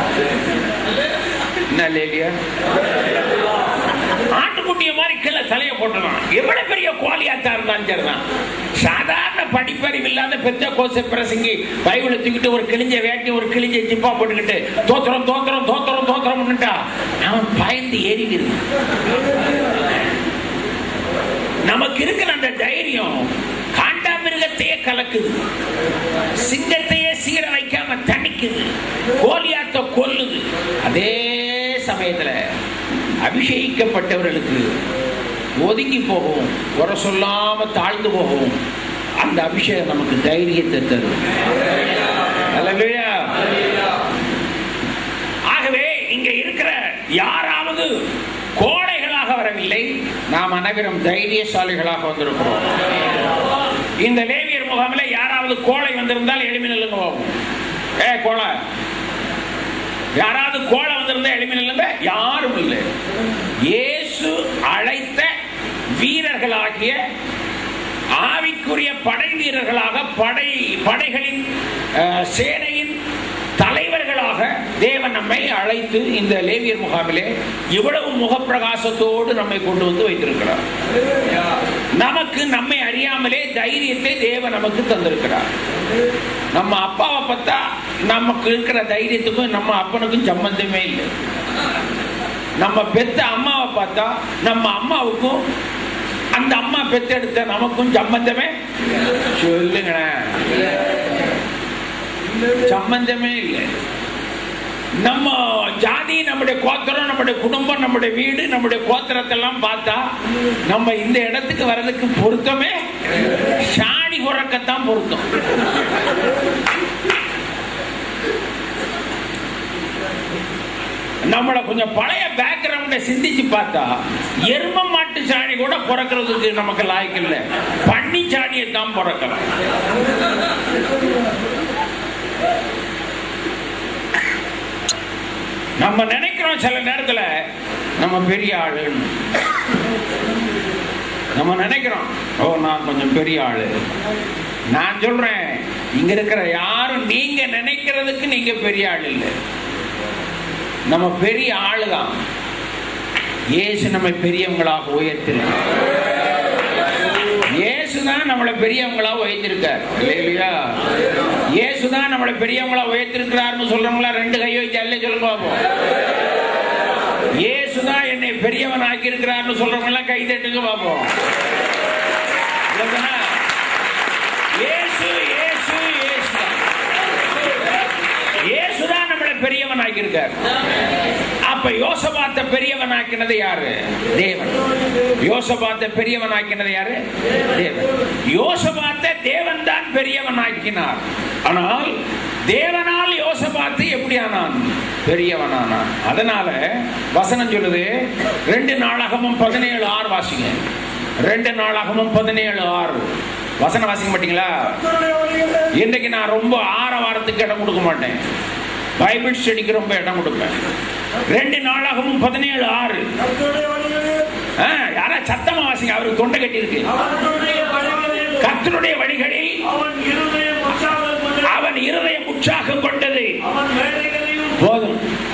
என்ன லேலியா ஆட்டுக்குட்டிய மாதிரி கீழே தலையை போட்டுருக்கான் எவ்வளவு பெரிய கோலியாத்தா இருந்தாலும் சரிதான் சாதாரண படிப்பறிவு இல்லாத பெத்த கோச பிரசங்கி பைபிளை தூக்கிட்டு ஒரு கிழிஞ்ச வேட்டி ஒரு கிழிஞ்ச ஜிப்பா போட்டுக்கிட்டு தோத்திரம் தோத்திரம் தோத்திரம் தோத்திரம்னுட்டா அவன் பயந்து ஏறிடுது நமக்கு இருக்கிற அந்த தைரியம் காண்டாமிருகத்தையே கலக்குது சிங்கத்தையே சீர வைக்காம தணிக்குது கோலியாத்த கொல்லுது அதே சமயத்துல அபிஷேகிக்கப்பட்டவர்களுக்கு ஒதுங்கி போகவும் குறை சொல்லாம தாழ்ந்து போகவும் அந்த அபிஷேகம் நமக்கு தைரியத்தை தரும் அல்லேலூயா. ஆகவே இங்க இருக்கிற யாராவது கோழைகளாக வரவில்லை நாம் அனைவரும் தைரியசாலிகளாக வந்திருக்கிறோம் இந்த லேவியர் முகாமில் யாராவது கோழை வந்திருந்தால் எளிமை நில்லுங்க போகும் ஏ கோழை யாராவது கோழை வந்திருந்தா எளிமை நில்லுங்க யாரும் இல்லை இயேசு அழைத்த வீரர்களாகிய ஆவிக்குரிய படை வீரர்களாக படை படைகளின் அஹ், சேனையின் தலைவர்களாக தேவன் நம்மை அழைத்து இந்த லேவியர் முகாமிலே இவ்வளவு முகப்பிரகாசத்தோடு நம்மை கொண்டு வந்து வைத்திருக்கிறார் நமக்கு நம்மை அறியாமலே தைரியத்தை தேவன் நமக்கு தந்திருக்கிறார் நம்ம அப்பாவை பார்த்தா நமக்கு இருக்கிற தைரியத்துக்கும் நம்ம அப்பனுக்கும் சம்பந்தமே இல்லை நம்ம பெத்த அம்மாவை பார்த்தா நம்ம அம்மாவுக்கும் அந்த அம்மா பெத்தெடுத்த நமக்கும் சம்பந்தமே சொல்லுங்களேன் சம்பந்தமே இல்லை நம்ம ஜாதி நம்முடைய கோத்திரம் நம்முடைய குடும்பம் நம்முடைய வீடு நம்முடைய கோத்திரத்தெல்லாம் பார்த்தா நம்ம இந்த இடத்துக்கு வர்றதுக்கு பொருத்தமே சாணி புறக்கத்தான் பொருத்தம் நம்மளை கொஞ்சம் பழைய பேக்ரவுண்டை சிந்திச்சு பார்த்தா எரும மாட்டு சாணி கூட பிறக்கிறதுக்கு நமக்கு லாய்க்கு இல்லை பன்னி சாணியை தான் பிறக்கலாம் நம்ம நினைக்கிறோம் சில நேரத்துல நம்ம பெரிய ஆளுன்னு நம்ம நினைக்கிறோம் ஓ நான் கொஞ்சம் பெரிய ஆளு நான் சொல்றேன் இங்க இருக்கிற யாரும் நீங்க நினைக்கிறதுக்கு நீங்க பெரிய ஆள் இல்லை நம்ம பெரிய ஆளுதான் இயேசு நம்மை பெரியவங்களாக உயர்த்திருக்கார் இயேசுதான் நம்மளை பெரியவங்களா உயர்த்திருக்கார் இல்லையா இயேசுதான் நம்மளை பெரியவங்களா உயர்த்திருக்கிறார்னு சொல்றவங்களா ரெண்டு கையை வச்சு அல்ல சொல்லுங்க பாப்போம் இயேசுதான் என்னை பெரியவன் ஆக்கி இருக்கிறார்னு சொல்றவங்க கை தட்டுங்க பாப்போம் இல்லைதானே? இயேசு இயேசு இயேசு இயேசுதான் நம்மளை பெரியவன் ஆக்கியிருக்கார் அப்ப யோசபாத்த பெரியவன் ஆக்கினது யாரு தேவன் யோசபாத்த பெரியவன் ஆக்கினது யாரு தேவன் யோசபாத்த தேவன் தான் பெரியவன் ஆக்கினார் ஆனால் தேவனால் யோசபாத்து எப்படி ஆனான் பெரியவனானான் அதனால வசனம் சொல்லுது ரெண்டு நாளாகமும் பதினேழு ஆறு வாசிங்க ரெண்டு நாளாகமும் பதினேழு ஆறு வசனம் வாசிக்க மாட்டீங்களா கர்த்தருடைய வழிகளே இன்றைக்கு நான் ரொம்ப ஆரவாரத்துக்கு இடம் கொடுக்க மாட்டேன் பைபிள் ஸ்டடிக்கு ரொம்ப இடம் கொடுப்பேன் ரெண்டு நாளாகவும் பதினேழு ஆறு கர்த்தருடைய வழிகளே ஆ, யாரா சத்தமா வாசிங்க அவருக்கு தொண்டை கட்டி இருக்கு அவர்களுடைய வழிகளில் கர்த்தருடைய வழிகளில் அவன் இருதயம் உற்சாகம் கொண்டது அவன் இருதயம் உற்சாகம் கொண்டது அவன் வேலைகளையும் போதும்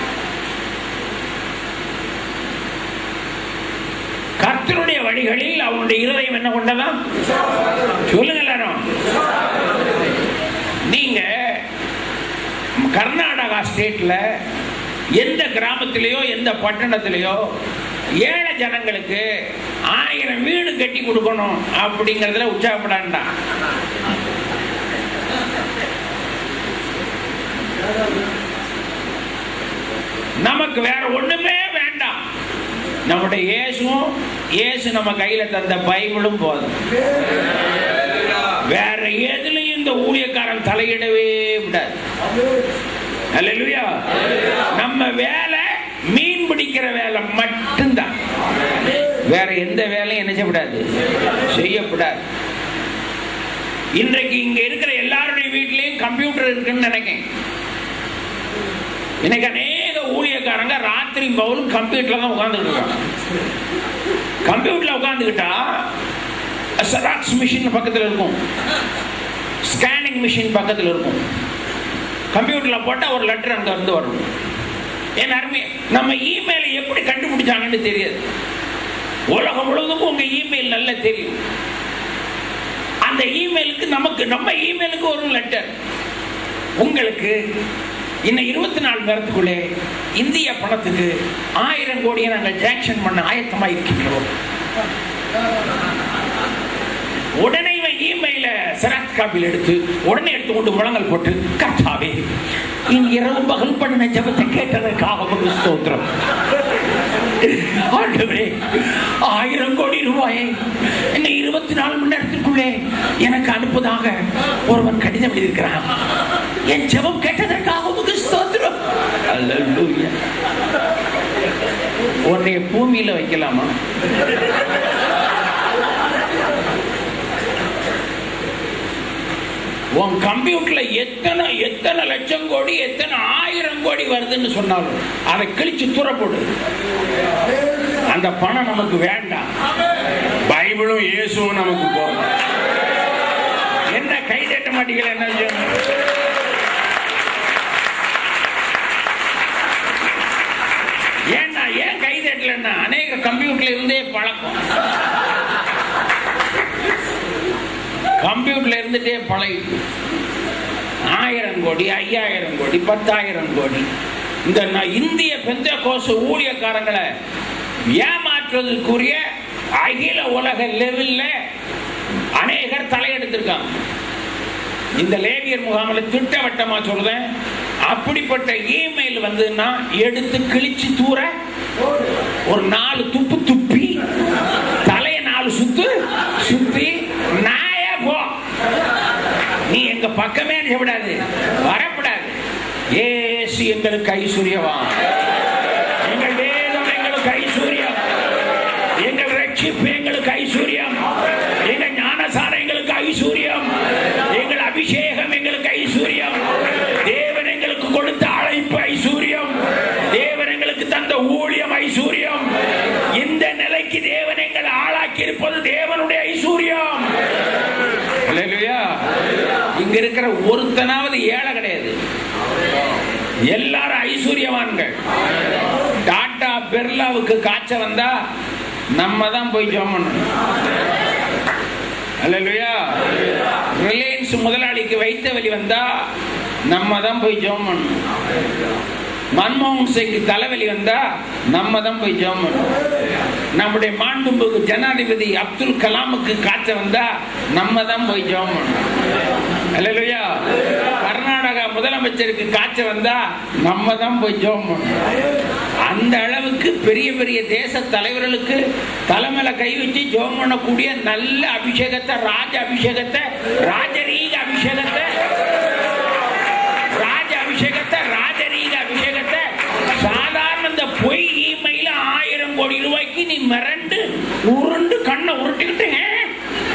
கர்த்தருடைய வழிகளில் அவனுடைய இருதயம் என்ன கொண்டதா சொல்லுங்க எல்லாரும் நீங்க கர்நாடகா ஸ்டேட்ல எந்த கிராமத்திலேயோ எந்த பட்டணத்திலேயோ ஏழை ஜனங்களுக்கு ஆயிரம் வீடு கட்டி கொடுக்கணும் அப்படிங்கறதுல உற்சாகப்படாண்டா நமக்கு வேற ஒண்ணுமே வேண்டாம் நம்முடைய இயேசுவும் இயேசு நம்ம கையில தந்த பைபிளும் போதும் வேற எதுலயும் இந்த ஊழியக்காரன் தலையிடவே விடாது அல்லேலூயா நம்ம வேலை மீன் பிடிக்கிற வேலை மட்டும்தான் வேற எந்த வேலையும் என்ன செய்யக்கூடாது செய்யக்கூடாது இன்றைக்கு இங்க இருக்கிற எல்லாருடைய வீட்லயும் கம்ப்யூட்டர் இருக்குன்னு நினைக்கிறேன் இன்னைக்கு அநேக ஊழியக்காரங்க ராத்திரி பவுலும் கம்ப்யூட்டர்ல தான் உட்கார்ந்துட்டு இருக்காங்க கம்ப்யூட்டர்ல உட்கார்ந்துக்கிட்டா செராக்ஸ் மிஷின் பக்கத்துல இருக்கும் ஸ்கேனிங் மிஷின் பக்கத்துல இருக்கும் கம்ப்யூட்டர்ல போட்டா ஒரு லெட்டர் அங்க இருந்து வரும் என் அருமை நம்ம இமெயிலை எப்படி கண்டுபிடிச்சாங்கன்னு தெரியாது உலகம் முழுவதும் உங்க இமெயில் நல்லா தெரியும் அந்த இமெயிலுக்கு நமக்கு நம்ம இமெயிலுக்கு ஒரு லெட்டர் உங்களுக்கு இன்னும் இருபத்தி நாலு நேரத்துக்குள்ளே இந்திய பணத்துக்கு ஆயிரம் கோடியை நாங்கள் ஜாங்ஷன் பண்ண ஆயத்தமா இருக்கின்றோம் உடனே இவன் இமெயில செராக்ஸ் காப்பியில் எடுத்து உடனே எடுத்து கொண்டு முழங்கல் போட்டு கர்த்தாவே இன் இரவு பகல் பண்ணின ஜபத்தை கேட்டதற்காக உமக்கு ஸ்தோத்திரம் ஆண்டவரே ஆயிரம் கோடி ரூபாயை இன்னும் இருபத்தி நாலு மணி நேரத்திற்குள்ளே எனக்கு அனுப்புவதாக ஒருவன் கடிதம் எழுதியிருக்கிறான் என் ஜெபம் கேட்டதற்காக உமக்கு ஸ்தோத்திரம் அல்லேலூயா உன்னைய பூமியில வைக்கலாமா உன் கம்ப்யூட்டர்ல எத்தனை எத்தனை லட்சம் கோடி எத்தனை ஆயிரம் கோடி வருதுன்னு சொன்னாலும் அதை கிழிச்சு தூரப்போடு அந்த பணம் நமக்கு வேண்டாம் பைபிளும் இயேசுவும் நமக்கு போகும் என்ன கை தட்ட மாட்டீங்களா என்ன செய்யணும்? ஏன்னா ஏன் கை தட்டலன்னா அநேக கம்ப்யூட்டர்ல இருந்தே பழக்கம் கம்ப்யூட்டர்ல இருந்துட்டே பழகிட்டு ஆயிரம் கோடி ஐயாயிரம் கோடி பத்தாயிரம் கோடி இந்த ந- இந்திய பெந்த கோச ஊழியக்காரங்களை ஏமாற்றுவதற்குரிய அகில உலக லெவல்ல அநேகர் தலையெடுத்திருக்காங்க இந்த லேவியர் முகாமில் திட்டவட்டமா சொல்றேன் அப்படிப்பட்ட இமெயில் வந்ததுன்னா எடுத்து கிழிச்சு தூர ஒரு நாலு துப்பு துப்பி தலைய நாலு சுத்து சுத்தி நாயே போ நீ எங்க பக்கமே விடாது வரப்படாது ஏசு எங்களுக்கு ஐஸ்வர்யவான் எங்கள் வேதம் எங்களுக்கு ஐஸ்வர்யம் எங்கள் ரட்சிப்பு எங்களுக்கு ஐஸ்வர்யம் எங்கள் ஞானசாரம் எங்களுக்கு ஐஸ்வர்யம் எங்கள் அபிஷேகம் எங்களுக்கு ஐஸ்வர்யம் தேவன் எங்களுக்கு கொடுத்த அழைப்பு ஐஸ்வர்யம் தேவன் எங்களுக்கு தந்த ஊழியம் ஐஸ்வர்யம் இந்த நிலைக்கு தேவன் எங்களை ஆளாக்கி இருப்பது தேவனுடைய ஐஸ்வர்யம் அல்லேலூயா. இங்க இருக்கிற ஒருத்தனாவது ஏழை கிடையாது எல்லாரும் ஐஸ்வர்யவான்கள் டாடா பிர்லாவுக்கு காய்ச்ச வந்தா நம்ம தான் போய் ஜோம் பண்ணணும் அல்லேலூயா ரிலையன்ஸ் முதலாளிக்கு வைத்த வலி வந்தா நம்ம தான் போய் ஜோம் பண்ணணும் மன்மோகன் சிங் தலைவலி வந்தா நம்ம தான் போய் ஜோம் பண்ணணும் நம்முடைய மாண்புக்கு ஜனாதிபதி அப்துல் கலாமுக்கு காய்ச்ச வந்தா நம்ம தான் போய் ஜோம் பண்ணணும் அல்லேலூயா கர்நாடகா முதலமைச்சருக்கு காய்ச்ச வந்தா நம்ம தான் போய் ஜோம் பண்ணணும் அந்த அளவுக்கு பெரிய பெரிய தேச தலைவர்களுக்கு தலைமையில கை வச்சு ஜோம் பண்ணக்கூடிய நல்ல அபிஷேகத்தை ராஜ அபிஷேகத்தை ராஜரீக அபிஷேகத்தை ராஜ அபிஷேகத்தை ராஜரீக அபிஷேகத்தை சாதாரண இந்த பொய் இமெயில ஆயிரம் கோடி ரூபாய்க்கு நீ மிரண்டு உருண்டு கண்ணை உருட்டிக்கிட்டு "ஏன்?"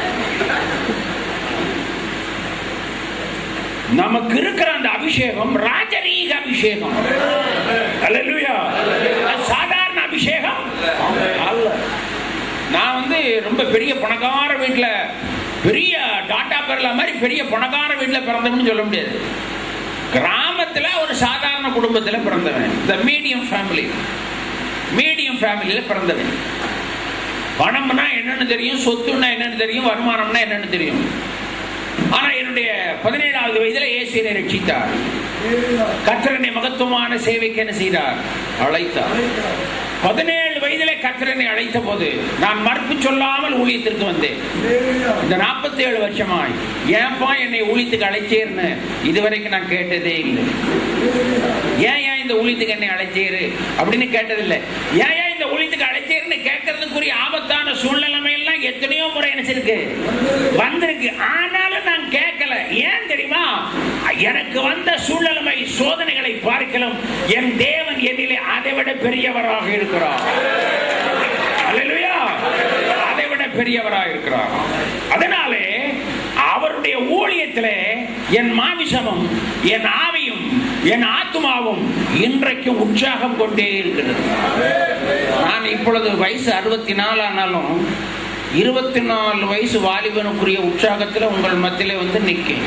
நமக்கு இருக்கிற அந்த அபிஷேகம் ராஜரீக அபிஷேகம் அல்லேலூயா அது சாதாரண அபிஷேகம் அல்ல நான் வந்து ரொம்ப பெரிய பணக்கார வீட்டுல பெரிய டாட்டா பெர்லா மாதிரி பெரிய பணக்கார வீட்டுல பிறந்தவன்னு சொல்ல முடியாது கிராமத்துல ஒரு சாதாரண குடும்பத்துல பிறந்தவன் இந்த மீடியம் ஃபேமிலி மீடியம் ஃபேமிலியில பிறந்தவன் பணம்னா என்னன்னு தெரியும் சொத்துன்னா என்னன்னு தெரியும் வருமானம்னா என்னன்னு தெரியும் ஆனா என்னுடைய பதினேழாவது வயதுல இயேசுவை ரட்சித்தார் கத்திரனை மகத்துவமான சேவைக்கு என்ன செய்தார் அழைத்தார் பதினேழு வயதிலே கத்திரனை அழைத்த போது நான் மறுப்பு சொல்லாமல் ஊழியத்திற்கு வந்தேன் இந்த நாற்பத்தி ஏழு வருஷமாய் ஏன்பா என்னை ஊழியத்துக்கு அழைச்சேர்னு இதுவரைக்கும் நான் கேட்டதே இல்லை ஏன் ஏன் இந்த ஊழியத்துக்கு என்னை அழைச்சேரு அப்படின்னு கேட்டதில்லை ஏன் ஏன் இந்த ஊழியத்துக்கு அழைச்சேருன்னு கேட்கறதுக்குரிய ஆபத்தான சூழ்நிலைமை எல்லாம் எத்தனையோ முறை நினைச்சிருக்கு வந்திருக்கு ஆனாலும் நான் கேட்கல ஏன் தெரியுமா எனக்கு வந்த சூழ்நிலைமை சோதனைகளை பார்க்கலாம் என் தேவன் என்னிலே அதை விட பெரியவராக இருக்கிறார் அல்லேலூயா அதை விட பெரியவராக இருக்கிறார் அதனாலே அவருடைய ஊழியத்திலே என் மாமிசமும் என் ஆவியும் என் ஆத்மாவும் இன்றைக்கும் உற்சாகம் கொண்டே இருக்கிறது நான் இப்பொழுது வயசு அறுபத்தி நாலு ஆனாலும் இருபத்தி நாலு வயசு வாலிபனுக்குரிய உற்சாகத்தில் உங்கள் மத்தியிலே வந்து நிற்கேன்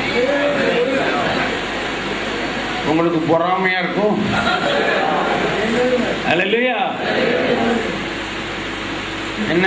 உங்களுக்கு பொறாமையா இருக்கும் அல்லேலூயா என்ன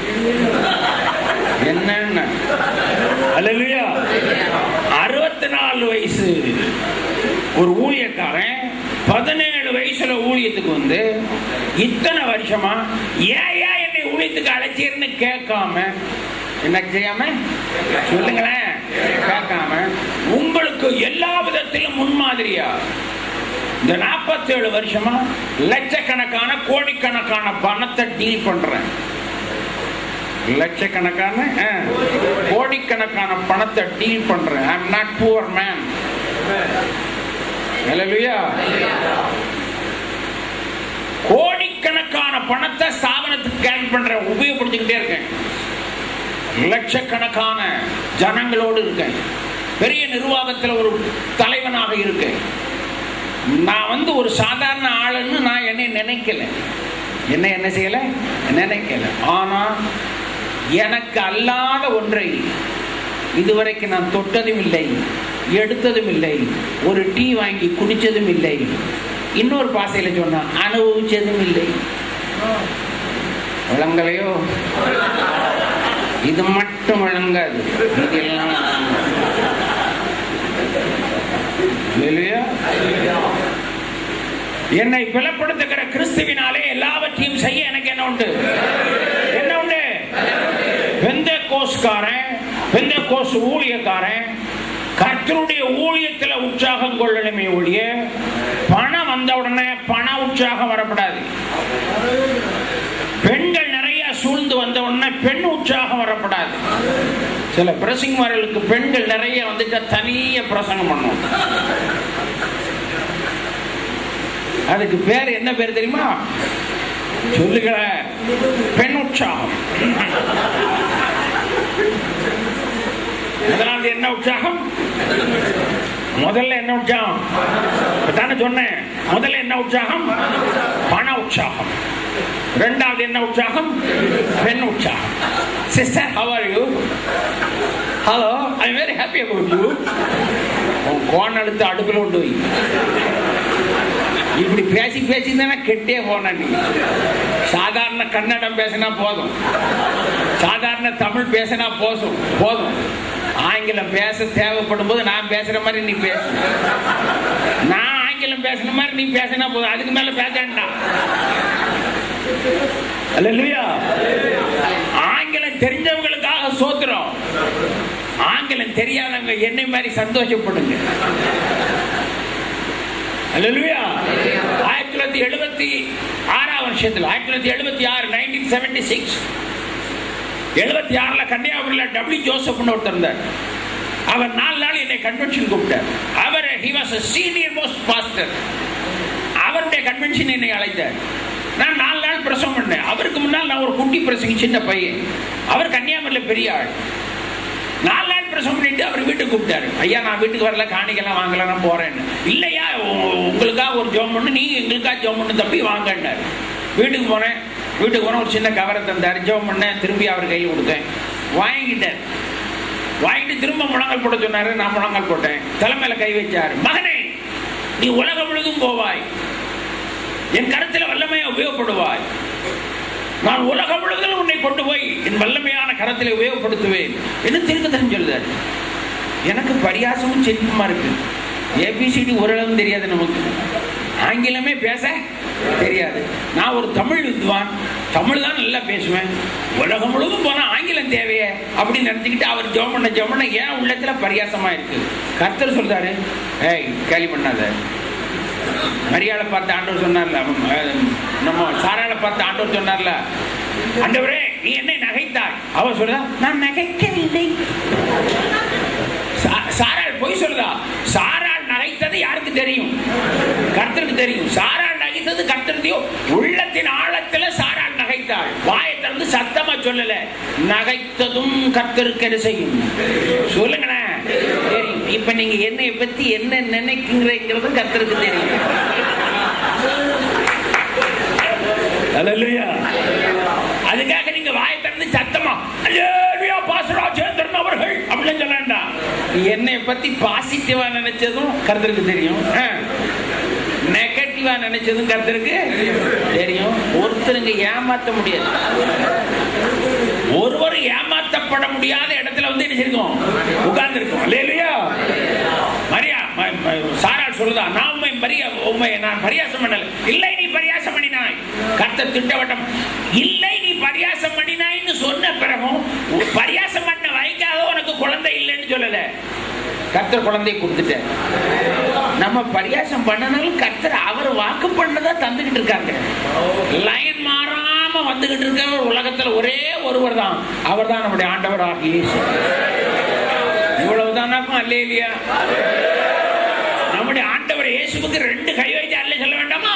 என்ன அல்லேலூயா அறுபத்தி நாலு வயசு ஒரு ஊழியக்காரன் பதினேழு வயசுல ஊழியத்துக்கு வந்து இத்தனை வருஷமா ஏன் ஏன் என்னை ஊழியத்துக்கு அழைச்சீர்னு கேட்காம என்ன செய்யாம சொல்லுங்களேன் கேட்காம உங்களுக்கு எல்லா விதத்திலும் முன்மாதிரியா இந்த 47 வருஷமா லட்சக்கணக்கான கோடிக்கணக்கான பணத்தை டீல் பண்றேன் லட்சக்கணக்கான ஆ, கோடிக்கணக்கான பணத்தை டீல் பண்றேன் I am not poor man ஹalleluya கோடிக்கணக்கான பணத்தை ஸ்தாபனத்துக்கு கேன் பண்றேன் உபயோகப்படுத்திக்கிட்டே இருக்கேன் லட்சக்கணக்கான ஜனங்களோடு இருக்கேன் பெரிய நிர்வாகத்தில் ஒரு தலைவனாக இருக்கேன் நான் வந்து ஒரு சாதாரண ஆளுன்னு நான் என்னை நினைக்கல என்ன என்ன செய்யல நினைக்கல ஆனா எனக்கு அல்லாத ஒன்றை இதுவரைக்கும் நான் தொட்டதும் இல்லை எடுத்ததும் இல்லை ஒரு டீ வாங்கி குடிச்சதும் இல்லை இன்னொரு பாசையில சொன்னா அனுபவிச்சதும் இல்லை விளங்கலையோ இது மட்டும் விளங்காது இதெல்லாம் இல்லையா என்னை பிளப்படுத்துகிற கிறிஸ்துவினாலே எல்லாவற்றையும் செய்ய எனக்கு என்ன உண்டு என்ன உண்டு வெந்த கோஸ்காரன் வெந்த கோஸ் ஊழியக்காரன் கர்த்தருடைய ஊழியத்துல உற்சாகம் கொள்ளணுமே ஒழிய பணம் வந்த உடனே பண உற்சாகம் வரப்படாது பெண்கள் நிறைய சூழ்ந்து வந்த உடனே பெண் உற்சாகம் வரப்படாது சில பிரசங்கமார்களுக்கு பெண்கள் நிறைய வந்துட்டா தனிய பிரசங்கம் பண்ணும் அதுக்கு பேர் என்ன பேர் தெரியுமா சொல்லுகிற பெண் உற்சாகம் முதலாவது என்ன உற்சாகம் முதல்ல என்ன உற்சாகம் தானே சொன்னேன் முதல்ல என்ன உற்சாகம் பண உற்சாகம் ரெண்டாவது என்ன உற்சாகம் பெண் உற்சாகம் sister how are you hello I very happy about you உன் கோன் எடுத்து அடுப்பில் கொண்டு வை இப்படி பேசி பேசி தானே கெட்டே போன நீ சாதாரண கன்னடம் பேசினா போதும் சாதாரண தமிழ் பேசினா போதும் போதும் ஆங்கிலம் பேச தேவைப்படும் போது நான் பேசுற மாதிரி நீ பேசு நான் ஆங்கிலம் பேசுன மாதிரி நீ பேசினா போதும் அதுக்கு மேல பேச வேண்டாம் அல்லேலூயா ஆங்கிலம் தெரிஞ்சவங்களுக்காக சோத்துறோம் ஆங்கிலம் தெரியாதவங்க என்னை மாதிரி சந்தோஷப்படுங்க அல்லேலூயா ஆயிரத்தி தொள்ளாயிரத்தி எழுபத்தி ஆறாம் வருஷத்தில் ஆயிரத்தி தொள்ளாயிரத்தி எழுபத்தி ஆறு நைன்டீன் செவன்டி சிக்ஸ் எழுபத்தி ஆறுல கன்னியாகுமரியில் டபிள்யூ ஜோசப்னு ஒருத்தர் இருந்தார் அவர் நாலு நாள் என்னை கன்வென்ஷன் கூப்பிட்டார் அவர் he was senior most pastor அவருடைய கன்வென்ஷன் என்னை அழைத்தார் நான் நாலு நாள் பிரசவம் பண்ணேன் அவருக்கு முன்னால் நான் ஒரு குட்டி பிரசங்கி சின்ன பையன் அவர் கன்னியாகுமரியில் பெரிய ஆள் நாலு நாள் பிரசவம் பண்ணிட்டு அவர் வீட்டுக்கு கூப்பிட்டாரு ஐயா நான் வீட்டுக்கு வரல காணிக்கெல்லாம் வாங்கல நான் போறேன்னு இல்லையா உ- உங்களுக்காக ஒரு ஜோம் பண்ணு நீங்க எங்களுக்காக ஜோம் பண்ணு தப்பி வாங்கன்னாரு வீட்டுக்கு போனேன் வீட்டுக்கு போன ஒரு சின்ன கவரை தந்தார் ஜோம் பண்ணேன் திரும்பி அவர் கையில் கொடுத்தேன் வாங்கிட்டேன் வாங்கிட்டு திரும்ப முழங்கால் போட சொன்னாரு நான் முழங்கால் போட்டேன் தலைமையில கை வச்சாரு மகனே நீ உலகம் முழுதும் போவாய் என் கருத்தில் வல்லமையை உபயோகப்படுவாய் நான் உலகம் முழுவதும் உன்னை கொண்டு போய் என் வல்லமையான கரத்தில் உபயோகப்படுத்துவேன் என்ன திருக்க தெரிஞ்சுள்ளார் எனக்கு பரியாசமும் சிரிப்புமா இருக்கு ஏபிசிடி ஓரளவு தெரியாது நமக்கு ஆங்கிலமே பேச தெரியாது நான் ஒரு தமிழ் வித்வான் தமிழ் தான் நல்லா பேசுவேன் உலகம் முழுவதும் போனா ஆங்கிலம் தேவையே அப்படின்னு நினைச்சுக்கிட்டு அவர் ஜெபம் பண்ண ஜெபம் பண்ண ஏன் உள்ளத்துல பரியாசமா இருக்கு கர்த்தர் சொல்றாரு ஏய் கேலி பண்ணாத மரியாதை பார்த்து ஆண்டவர் சொன்னார்ல அஹ், நம்ம சாராளை பார்த்து ஆண்டவர் சொன்னார்ல ஆண்டவரே நீ என்னை நகைத்தாய் அவர் சொல்றா நான் நகைக்கவில்லை சா- சாராள் பொய் சொல்றா சாராள் நகைத்தது யாருக்கு தெரியும் கர்த்தருக்கு தெரியும் சாராள் நகைத்தது கர்த்தருக்கையும் உள்ளத்தின் ஆழத்துல சாராள் நகைத்தாள் வாயை திறந்து சத்தமா சொல்லல நகைத்ததும் கர்த்தருக்கு என்ன செய்யும் சொல்லுங்களேன் தெரியும் இப்ப நீங்க என்னை பத்தி என்ன நினைக்கிறீங்கிறது கர்த்தருக்கு தெரியும் அல்லேலூயா அதுக்காக நீங்க வாயை திறந்து சத்தமா அல்லேலூயா பாஸ்டர் ராஜேந்திரன் அவர்கள் அப்படின்னு சொல்ல வேண்டாம் என்னை பத்தி பாசிட்டிவா நினைச்சதும் கருத்தருக்கு தெரியும் நெகட்டிவா நினைச்சதும் கருத்தருக்கு தெரியும் ஒருத்தருங்க ஏமாத்த முடியாது ஒருவர் ஏமாத்தப்பட முடியாத இடத்துல வந்து என்ன செய்யும் உட்கார்ந்து இருக்கும் இல்லையா மரியா ம- ம- சாராள் சொல்லுதா நான் உண்மை மரியா உண்மை நான் பரியாசம் பண்ணல இல்லை நீ பரியாசம் பண்ணினாய் கர்த்தர் திட்டவட்டம் இல்லை நீ பரியாசம் பண்ணினாய்ன்னு சொன்ன பிறகும் உ- பரியாசம் பண்ண வைக்காக உனக்கு குழந்தை இல்லைன்னு சொல்லல கர்த்தர் குழந்தையை கொடுத்துட்டார் நம்ம பரியாசம் பண்ணனாலும் கர்த்தர் அவர் வாக்கு பண்ணதா தந்துகிட்டு இருக்காங்க லைன் மாறாம வந்துகிட்டு இருக்கவர் உலகத்துல ஒரே ஒருவர் தான் அவர் தான் நம்முடைய ஆண்டவர் ஆகிய இவ்வளவுதானாக்கும் அல்லே இல்லையா நம்முடைய ஆண்டவர் இயேசுவுக்கு ரெண்டு கை வைத்து அல்ல சொல்ல வேண்டாமா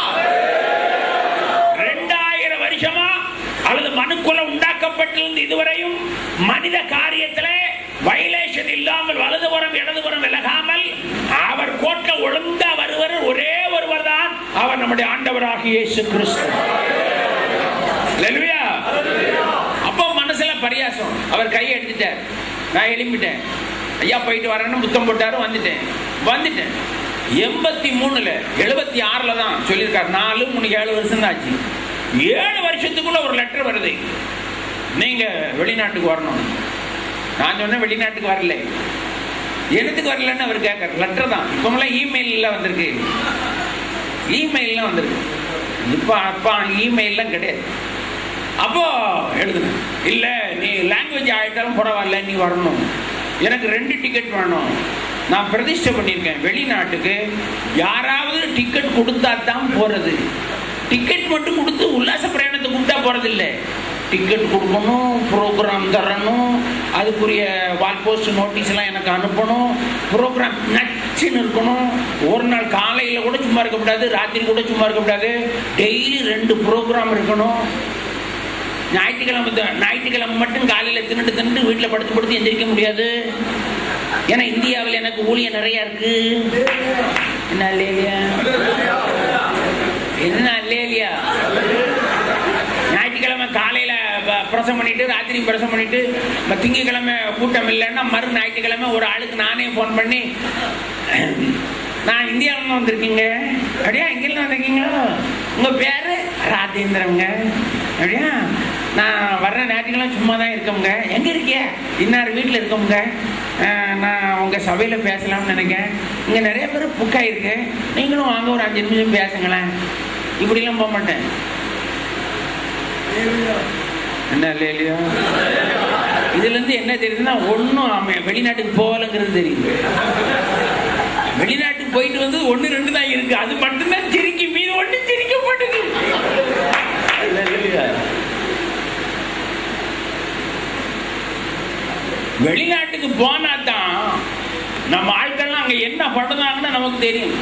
ரெண்டாயிரம் வருஷமா அல்லது மனுக்குல உண்டாக்கப்பட்டிருந்து இதுவரையும் மனித காரியத்திலே வயலேஷன் இல்லாமல் வலது வலதுபுறம் இடதுபுறம் விலகாமல் அவர் கோட்டை ஒழுங்கா வருவர் ஒரே ஒருவர் தான் அவர் நம்முடைய ஆண்டவராகிய இயேசு கிறிஸ்து Hallelujah. அப்போ மனசுல பரியாசம் அவர் கையை எடுத்துட்டார் நான் எழுப்பிட்டேன் ஐயா போயிட்டு வரேன்னு முத்தம் போட்டாரு வந்துட்டேன் வந்துட்டேன் எண்பத்தி மூணுல எழுபத்தி ஆறுல தான் சொல்லியிருக்காரு நாலு மூணு ஏழு வருஷம் தான் ஆச்சு ஏழு வருஷத்துக்குள்ள ஒரு லெட்டர் வருது நீங்க வெளிநாட்டுக்கு வரணும் நான் சொன்னேன் வெளிநாட்டுக்கு வரல எனத்துக்கு வரலன்னு அவர் கேட்கறாரு லெட்டர் தான் இப்போமெல்லாம் இமெயிலில் வந்திருக்கு இமெயில்லாம் வந்திருக்கு இப்போ அப்பா இமெயில்லாம் கிடையாது அப்போ எழுதுனேன் இல்ல நீ லாங்குவேஜ் ஆயிட்டாலும் பரவாயில்ல நீ வரணும் எனக்கு ரெண்டு டிக்கெட் வேணும் நான் பிரதிஷ்டை பண்ணியிருக்கேன் வெளிநாட்டுக்கு யாராவது டிக்கெட் கொடுத்தா தான் போறது டிக்கெட் மட்டும் கொடுத்து உல்லாச பிரயாணத்தை கூப்பிட்டா போறது இல்லை டிக்கெட் கொடுக்கணும் ப்ரோக்ராம் தரணும் அதுக்குரிய வால் போஸ்ட் நோட்டீஸ் எல்லாம் எனக்கு அனுப்பணும் ப்ரோக்ராம் நச்சுன்னு இருக்கணும் ஒரு நாள் காலையில் கூட சும்மா இருக்கக்கூடாது ராத்திரி கூட சும்மா இருக்கக்கூடாது டெய்லி ரெண்டு ப்ரோக்ராம் இருக்கணும் ஞாயிற்றுக்கிழமை த- ஞாயிற்றுக்கிழமை மட்டும் காலையில் தின்னுட்டு தின்னுட்டு வீட்டில் படுத்து படுத்து எந்திரிக்க முடியாது ஏன்னா இந்தியாவில் எனக்கு ஊழியம் நிறைய இருக்கு என்ன இல்லையா என்ன இல்லையா ஞாயிற்றுக்கிழமை காலையில் பிரசம் பண்ணிட்டு ராத்திரி பிரசம் பண்ணிட்டு ம- திங்கட்கிழமை கூட்டம் இல்லைன்னா மறு ஞாயிற்றுக்கிழமை ஒரு ஆளுக்கு நானே ஃபோன் பண்ணி நான் இந்தியாவிலேருந்து வந்திருக்கீங்க அப்படியா இங்கிருந்து வந்திருக்கீங்களா உங்கள் பேர் ராஜேந்திரங்க அப்படியா நான் வர்ற ஞாயிற்றுக்கிழமை சும்மா தான் இருக்கோங்க எங்கே இருக்கிய இன்னார் வீட்டில் இருக்கோங்க அஹ், நான் உங்கள் சபையில் பேசலாம்னு நினைக்கிறேன் இங்கே நிறைய பேர் புக் ஆயிருக்கு நீங்களும் வாங்க ஒரு அஞ்சு நிமிஷம் பேசுங்களேன் இப்படிலாம் போக மாட்டேன் என்ன இல்லையா இதுல இருந்து என்ன தெரியுதுன்னா ஒன்றும் அவன் வெளிநாட்டுக்கு போகலங்கிறது தெரியுது வெளிநாட்டுக்கு போயிட்டு வந்து ஒண்ணு ரெண்டு தான் இருக்கு அது மட்டும்தான் சிரிக்கி மீது ஒண்ணு சிரிக்க மாட்டேங்குது வெளிநாட்டுக்கு போனா தான் நம்ம ஆட்கள்லாம் அங்க என்ன பண்ணுறாங்கன்னு நமக்கு தெரியும்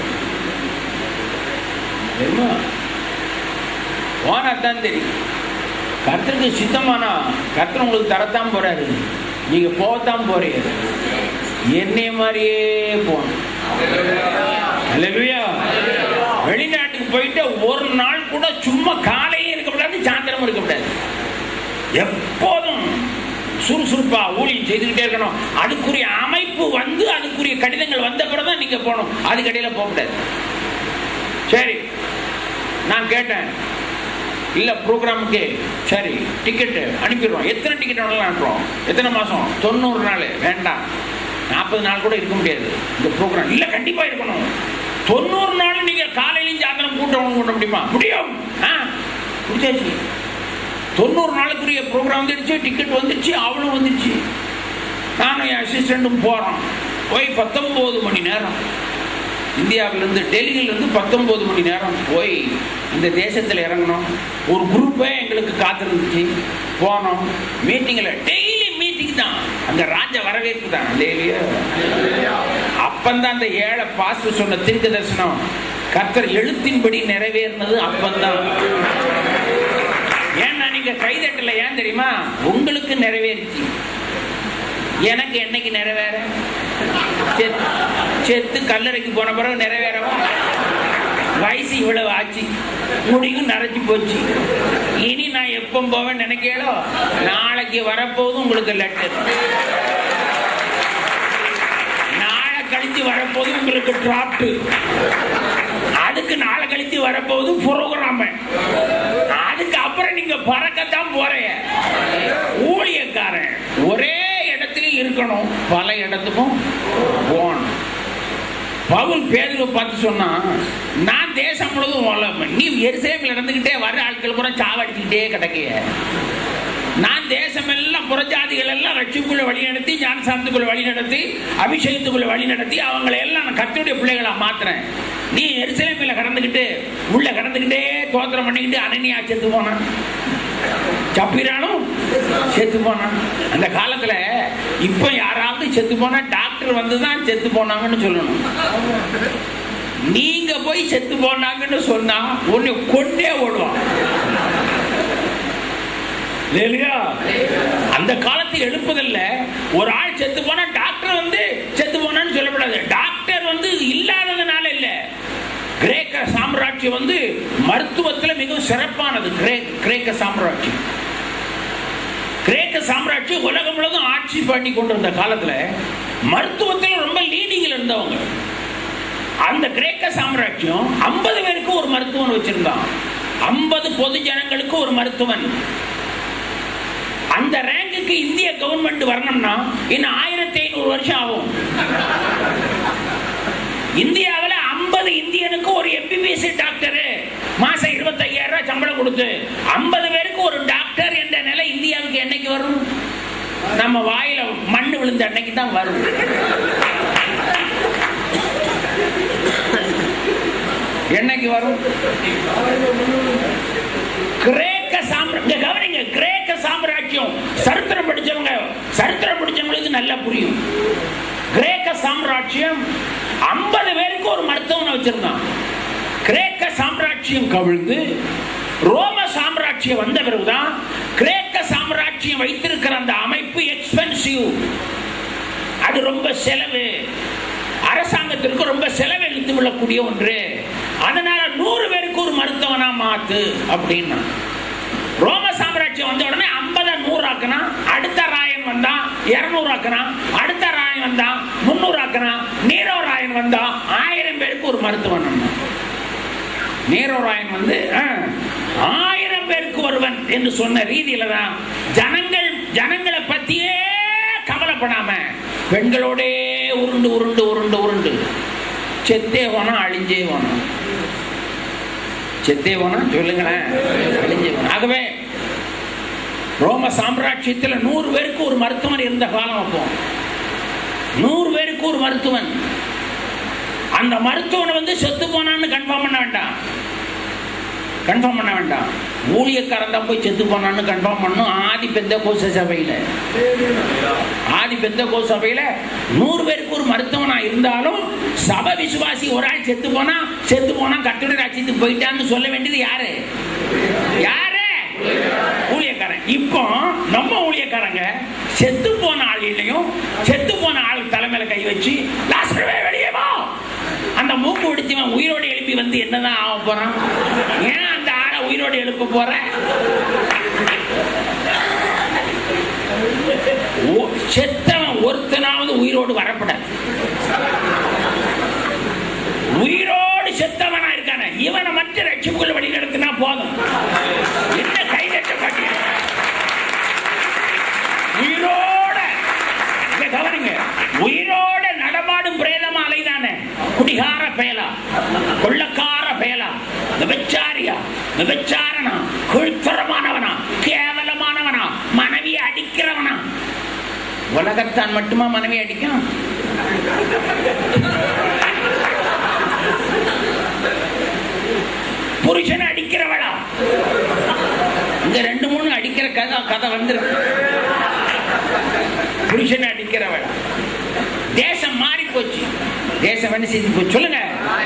தெரியுமா? போனா தான் தெரியும் கர்த்தருக்கு சித்தமானா கர்த்தர் உங்களுக்கு தரத்தான் போறாரு நீங்க போகத்தான் போறீங்க என்னைய மாதிரியே போகணும் Hallelujah. வெளிநாட்டுக்கு போயிட்டு ஒரு நாள் கூட சும்மா காலையும் இருக்கக்கூடாது சாயந்தரமும் இருக்கக்கூடாது எப்போதும் சுறுசுறுப்பா ஊழியம் செய்துக்கிட்டே இருக்கணும் அதுக்குரிய அமைப்பு வந்து அதுக்குரிய கடிதங்கள் வந்த பிறகுதான் நீங்க போகணும் அதுக்கு இடையில போகக்கூடாது சரி நான் கேட்டேன் இல்ல ப்ரோக்ராமுக்கு சரி டிக்கெட்டு அனுப்பிடுறோம் எத்தனை டிக்கெட் வேணாலும் அனுப்புறோம் எத்தனை மாசம் தொண்ணூறு நாள் வேண்டாம் நாற்பது நாள் கூட இருக்க முடியாது இந்த ப்ரோக்ராம் இல்ல கண்டிப்பா இருக்கணும் தொண்ணூறு நாள் நீங்க காலையிலையும் சாயந்தரம் கூட்டம் பண்ண முடியுமா முடியும் ஆ முடிச்சாச்சு தொண்ணூறு நாளுக்குரிய ப்ரோக்ராம் வந்துடுச்சு டிக்கெட் வந்துடுச்சு அவளும் வந்துடுச்சு நானும் என் அசிஸ்டண்ட்டும் போறோம் போய் பத்தொன்பது மணி நேரம் இந்தியாவிலிருந்து டெல்லியிலிருந்து பத்தொன்பது மணி நேரம் போய் இந்த தேசத்தில் இறங்கணும் ஒரு குரூப்பே எங்களுக்கு காத்திருந்துச்சு போனோம் மீட்டிங்கில் டெய்லி மீட்டிங் தான் அங்க ராஜ வரவேற்பு தான் இல்லையா அப்பந்தான் அந்த ஏழை பாஸ்டர் சொன்ன தீர்க்க தரிசனம் கர்த்தர் எழுத்தின்படி நிறைவேறினது அப்பந்தான் ஏன்னா நீங்க கைதட்டல ஏன் தெரியுமா உங்களுக்கு நிறைவேறிச்சு எனக்கு என்னைக்கு நிறைவேற செத்து செத்து கல்லறைக்கு போன பிறகு நிறைவேறவா வயசு இவ்வளவு ஆச்சு முடியும் நரைச்சு போச்சு இனி நான் எப்போ போவேன் நினைக்கலோ நாளைக்கு வரப்போகுது உங்களுக்கு லெட்டர் நாளை கழிச்சு வரப்போது உங்களுக்கு டிராப்ட் அதுக்கு நாளை கழிச்சு வரப்போகுது புரோகிராம அதுக்கு அப்புறம் நீங்க பறக்கத்தான் போறீங்க ஊழியக்காரன் ஒரே இடத்துல இருக்கணும் பல இடத்துக்கும் போகணும் பவுல் பேதுவை பார்த்து சொன்னா நான் தேசம் முழுவதும் ஓலம நீ எருசலேமில் நடந்துகிட்டே வர ஆட்கள் பூரா சாவடிச்சுக்கிட்டே கிடக்கைய நான் தேசம் எல்லாம் புறஜாதிகள் எல்லாம் ரட்சிக்குள்ள வழி நடத்தி ஞானசாந்தத்துக்குள்ள வழி நடத்தி அபிஷேகத்துக்குள்ள வழி நடத்தி அவங்களை எல்லாம் நான் கர்த்தருடைய பிள்ளைகளா மாத்துறேன் நீ எருசலேமில் கடந்துக்கிட்டு உள்ள கடந்துக்கிட்டே தோத்திரம் பண்ணிக்கிட்டு அனனியா செத்து போனான் சப்பிரானும் செத்து போனான் அந்த காலத்துல இப்ப யாராவது செத்து போனா டாக்டர் வந்து தான் செத்து போனாங்கன்னு சொல்லணும் நீங்க போய் செத்து போனாங்கன்னு சொன்னா உன்னை கொண்டே ஓடுவான் இல்லையா அந்த காலத்தில் எழுப்புதல்ல ஒரு ஆள் செத்து போனா டாக்டர் வந்து மிகவும் சிறப்பானது கிரே- கிரேக்க சாம்ராஜ்யம் கிரேக்க சாம்ராஜ்யம் உலகம் முழுவதும் ஆட்சி பண்ணி கொண்டிருந்த காலத்துல மருத்துவத்தில் ரொம்ப லீடிங்கில் இருந்தவங்க அந்த கிரேக்க சாம்ராஜ்யம் ஐம்பது பேருக்கு ஒரு மருத்துவன் வச்சிருந்தான் ஐம்பது பொது ஜனங்களுக்கு ஒரு மருத்துவன் அந்த ரேங்குக்கு இந்திய கவர்மெண்ட் வரணும்னா இன்னும் ஆயிரத்தி ஐநூறு வருஷம் ஆகும் இந்தியாவில் ஐம்பது இந்தியனுக்கு ஒரு எம்பிபிஎஸ் டாக்டர் மாசம் இருபத்தையாயிரம் ரூபாய் சம்பளம் கொடுத்து ஐம்பது பேருக்கு ஒரு டாக்டர் என்ற நிலை இந்தியாவுக்கு என்னைக்கு வரும் நம்ம வாயில மண்ணு விழுந்த அன்னைக்கு தான் வரும் என்னைக்கு வரும் கிரேக்க சாம்ராஜ்யம் கவனிங்க கிரேக்க சாம்ராஜ்யம் சரித்திரம் படிச்சவங்க சரித்திரம் படிச்சவங்களுக்கு நல்லா புரியும் கிரேக்க சாம்ராஜ்யம் ஐம்பது பேருக்கு ஒரு மருத்துவனை வச்சிருந்தான் கிரேக்க சாம்ராஜ்யம் கவிழ்ந்து ரோம சாம்ராஜ்யம் வந்த பிறகுதான் கிரேக்க சாம்ராஜ்யம் வைத்திருக்கிற அந்த அமைப்பு எக்ஸ்பென்சிவ் அது ரொம்ப செலவு அரசாங்கத்திற்கு ரொம்ப செலவு இழுத்து விடக்கூடிய ஒன்று அதனால நூறு பேருக்கு ஒரு மருத்துவனா மாத்து அப்படின்னா ரோம சாம்ராஜ்யம் வந்த உடனே ஐம்பதை நூறு ஆக்கினா அடுத்த ராயன் வந்தான் இருநூறு ஆக்கினான் அடுத்த ராயன் வந்தான் முன்னூறு ஆக்கினான் நீரோ ராயன் வந்தான் ஆயிரம் பேருக்கு ஒரு மருத்துவன் வந்தான் நீரோ ராயன் வந்து ஆ, ஆயிரம் பேருக்கு ஒருவன் என்று சொன்ன ரீதியில தான் ஜனங்கள் ஜனங்களை பத்தியே கவலைப்படாம பெண்களோடே உருண்டு உருண்டு உருண்டு உருண்டு செத்தே போனா அழிஞ்சே போனா செத்தே போனா சொல்லுங்களேன் அழிஞ்சே போனா ஆகவே ரோம சாம்ராஜ்யத்தில் நூறு பேருக்கு ஒரு மருத்துவன் இருந்த காலம் அப்போ நூறு பேருக்கு ஒரு மருத்துவன் அந்த மருத்துவனை வந்து செத்து போனான்னு கன்ஃபார்ம் பண்ண வேண்டாம் கன்ஃபார்ம் பண்ண வேண்டாம் ஊழியக்காரன் தான் போய் செத்து போனான்னு கன்ஃபார்ம் பண்ணும் ஆதி பெந்த கோச சபையில ஆதி பெந்த கோச சபையில நூறு பேருக்கு ஒரு மருத்துவனா இருந்தாலும் சபை விசுவாசி ஒரு ஆள் செத்து போனா செத்து போனா கட்டுரை ராட்சியத்துக்கு போயிட்டான்னு சொல்ல வேண்டியது யாரு யாரு ஊழியக்காரன் இப்போ நம்ம ஊழியக்காரங்க செத்து போன ஆளிலையும் செத்து போன ஆள் தலைமையில கை வச்சு லாஸ்டவே வெளியே வா அந்த மூக்கு வெடிச்சவன் உயிரோடு எழுப்பி வந்து என்னதான் ஆக போறான் ஏன் அந்த ஆளை உயிரோடு எழுப்ப போற ஓ- செத்தவன் ஒருத்தனாவது உயிரோடு வரப்படாது உயிரோடு செத்தவனா இருக்கானே இவனை மட்டும் ரட்சிப்புக்குள்ள வழி நடத்தினா போதும் என்ன கை தட்ட மாட்டேன் உயிரோட இங்க கவனிங்க உயிரோட நடமாடும் பிரேதமா அலைதானே குடிகார பயலா கொள்ளக்கார பயலா விபச்சாரியா விபச்சாரனா கீழ்த்தரமானவனா கேவலமானவனா மனைவியை அடிக்கிறவனா உலகத்தான் மட்டுமா மனைவி அடிக்கும் புருஷனை அடிக்கிறவளா இங்க ரெண்டு மூணு அடிக்கிற கதை கதை வந்திருக்கு புருஷனை அடிக்கிறவளா தேசம் மாறி போச்சு தேசம் என்ன செய்து போச்சு சொல்லுங்க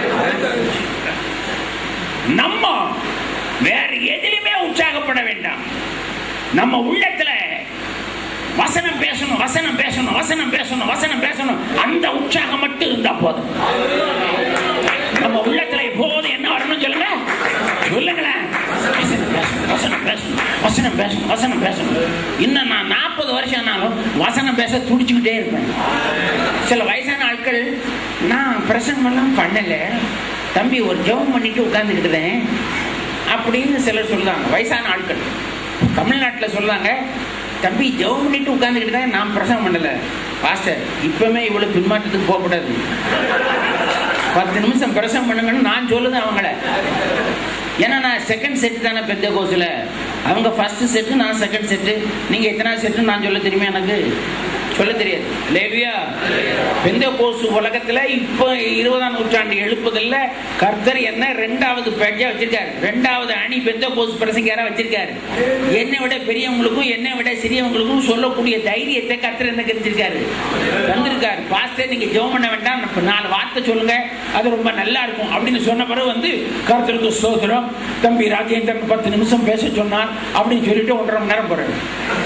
நம்ம வேற எதிலுமே உற்சாகப்பட வேண்டாம் நம்ம உள்ளத்துல வசனம் பேசணும் வசனம் பேசணும் வசனம் பேசணும் வசனம் பேசணும் அந்த உற்சாகம் மட்டும் இருந்தா போதும் நம்ம உள்ளத்துல எப்போதும் என்ன வரணும் சொல்லுங்க சொல்லுங்களேன் வசனம் பேசணும், வசனம் பேசணும் வசனம் பேசணும் வசனம் பேசணும் இன்னும் நான் நாற்பது வருஷம் ஆனாலும் வசனம் பேச துடிச்சுக்கிட்டே இருப்பேன் சில வயசான ஆட்கள் நான் பிரசங்கம் எல்லாம் பண்ணல தம்பி ஒரு ஜெபம் பண்ணிட்டு உட்கார்ந்துக்கிட்டுதேன் அப்படின்னு சிலர் சொல்றாங்க வயசான ஆட்கள் தமிழ்நாட்டில் சொல்றாங்க தம்பி ஜெபம் பண்ணிட்டு உட்கார்ந்துக்கிட்டு தான் நான் பிரசங்கம் பண்ணல பாஸ்டர் இப்பவுமே இவ்வளவு பின்மாற்றத்துக்கு போகக்கூடாது பத்து நிமிஷம் பிரசங்கம் பண்ணுங்கன்னு நான் சொல்லுது அவங்கள ஏன்னா நான் செகண்ட் செட் தானே பெத்த கோஸில் அவங்க ஃபர்ஸ்ட் செட்டு நான் செகண்ட் செட்டு நீங்கள் எத்தனை செட்டு நான் சொல்ல தெரியுமா எனக்கு சொல்ல தெரியாது லேவியா பெந்த கோசு உலகத்துல இப்போ இருபதாம் நூற்றாண்டு எழுப்புதல்ல கர்த்தர் என்ன ரெண்டாவது பேட்சா வச்சிருக்காரு ரெண்டாவது அணி பெந்த கோசு பிரசங்காரா வச்சிருக்காரு என்னை விட பெரியவங்களுக்கும் என்னை விட சிறியவங்களுக்கும் சொல்லக்கூடிய தைரியத்தை கர்த்தர் என்ன கிடைச்சிருக்காரு தந்திருக்காரு பாஸ்டர் நீங்க ஜெபம் பண்ண வேண்டாம் இப்ப நாலு வார்த்தை சொல்லுங்க அது ரொம்ப நல்லா இருக்கும் அப்படின்னு சொன்ன பிறகு வந்து கர்த்தருக்கு சோதரம் தம்பி ராஜேந்திரன் பத்து நிமிஷம் பேச சொன்னார் அப்படின்னு சொல்லிட்டு ஒன்றரை மணி நேரம் போறாரு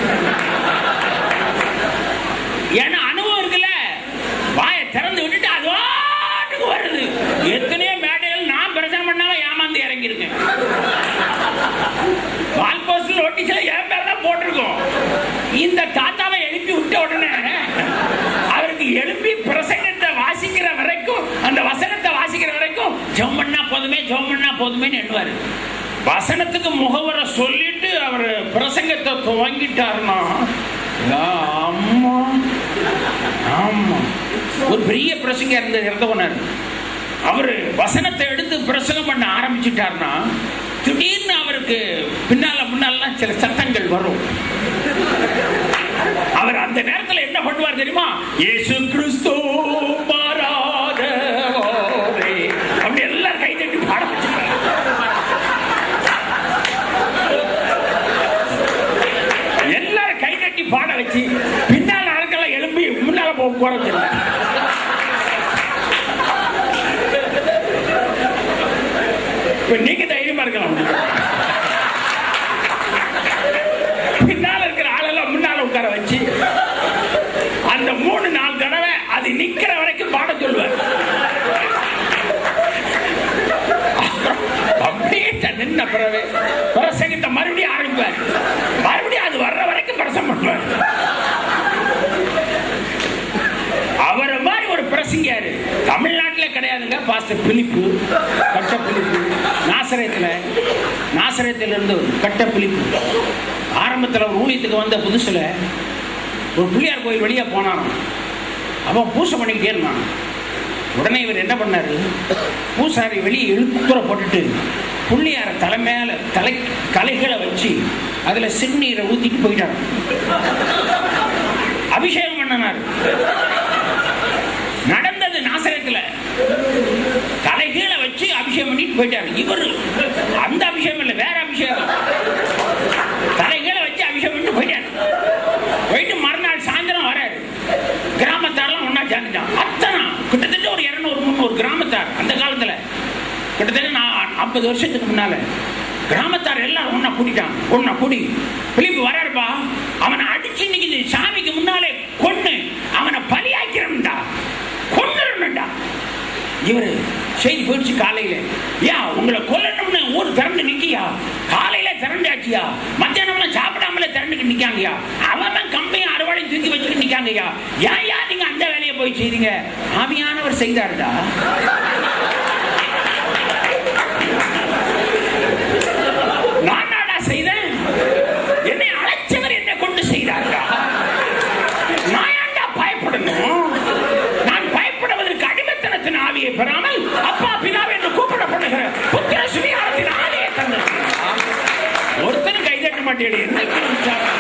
ஏன்னா அனுபவம் இருக்குல்ல வாயை திறந்து விட்டுட்டு அது பாட்டுக்கு வருது எத்தனையோ மேடைகள் நான் பிரசங்கம் பண்ணாம ஏமாந்து இறங்கி இருக்கேன் இந்த தாத்தாவை எழுப்பி விட்ட உடனே அவருக்கு எழுப்பி பிரசங்கத்தை வாசிக்கிற வரைக்கும் அந்த வசனத்தை வாசிக்கிற வரைக்கும் ஜெபம் பண்ணா போதுமே ஜெபம் பண்ணா போதுமேன்னு எண்ணுவாரு வசனத்துக்கு முகவரை சொல்லிட்டு அவர் பிரசங்கத்தை துவங்கிட்டாருன்னா அம்மா ஆமா ஒரு பெரிய பிரசங்க இருந்த இறந்து போனார் அவரு வசனத்தை எடுத்து பிரசங்கம் பண்ண ஆரம்பிச்சுட்டாருன்னா திடீர்னு அவருக்கு பின்னால முன்னாலாம் சில சத்தங்கள் வரும் அவர் அந்த நேரத்துல என்ன பண்ணுவார் தெரியுமா இயேசு கிறிஸ்து மாறாதவரே அப்படி எல்லாரும் கை தட்டி பாட வச்சுட்டார் எல்லாரும் கை தட்டி பாட வச்சு பின்னால் ஆட்களை எழும்பி முன்னால போக போறது இல்லை இப்ப நீங்க தைரியமா இருக்கலாம் பின்னால இருக்கிற ஆளெல்லாம் முன்னால உட்கார வச்சு அந்த மூணு நாலு தடவை அது நிக்கிற வரைக்கும் பாட சொல்லுவார் அப்படியே நின்ன பிறகு பிரசங்கத்தை மறுபடியும் ஆரம்பிப்பார் மறுபடியும் அது வர்ற வரைக்கும் பிரசங்கம் பண்ணுவார் அவரை மாதிரி ஒரு பிரசங்கியாரு தமிழ்நாட்டுல கிடையாதுங்க பாஸ்டர் பிலிப்பு கட்ட பிலிப்பு நாசரத்துல நாசரத்துல இருந்து ஒரு கட்ட பிலிப்பு ஆரம்பத்துல ஒரு ஊழியத்துக்கு வந்த புதுசுல ஒரு பிள்ளையார் கோயில் வெளியே போனாராம் அவன் பூசை பண்ணிக்கிட்டே இருந்தான் உடனே இவர் என்ன பண்ணாரு பூசாரி வெளியே இழுத்துற போட்டுட்டு புள்ளியார தலை மேல தலை தலைகளை வச்சு அதுல சிறுநீரை ஊத்திட்டு போயிட்டாரு அபிஷேகம் பண்ணனார் நடந்தது நாசரத்துல தலைகீழ வச்சு அபிஷேகம் பண்ணிட்டு போயிட்டாரு இவர் அந்த அபிஷேகம் இல்ல வேற அபிஷேகம் தலைகீழ வச்சு அபிஷேகம் பண்ணிட்டு போயிட்டாரு போயிட்டு மறுநாள் சாயந்தரம் வராரு கிராமத்தாரெல்லாம் ஒன்னா சேர்ந்துட்டான் அத்தனை கிட்டத்தட்ட ஒரு இருநூறு முந்நூறு கிராமத்தார் அந்த காலத்துல கிட்டத்தட்ட நான் ஐம்பது வருஷத்துக்கு முன்னால கிராமத்தார் எல்லாரும் ஒன்னா கூட்டிட்டான் ஒன்னா கூடி பிலிப்பு வராருப்பா அவனை அடிச்சு இன்னைக்கு சாமிக்கு முன்னாலே கொன்னு அவனை பலியாக்கிறா கொன்னுடா இவரு செய்தி போயிடுச்சு காலையில ஏன் உங்களை கொல்லணும்னு ஊர் திறந்து நிக்கியா காலையில திறந்தாச்சியா மத்தியானம்லாம் சாப்பிடாமல திறந்துக்கு நிக்காங்கயா அவன் கம்பையும் அறுவாளையும் தூக்கி வச்சுட்டு நிக்காங்கய்யா ஏன் யா நீங்க அந்த வேலையை போய் செய்றீங்க ஆவியானவர் செய்தாருடா நான் நாடா செய்தேன் என்னை அழைச்சவர் என்னை கொண்டு செய்தாருடா நான் ஏன்டா பயப்படணும் நான் பயப்படுவதற்கு அடிமைத்தனத்தின் ஆவியை பெறாமல் அப்பா பிதாவை என்று கூப்பிடப்படுகிற புத்திர சுவியாரத்தின் ஆவியை தந்தது ஒருத்தனும் கைதட்ட மாட்டேன் என்னைக்கு உற்சாகம்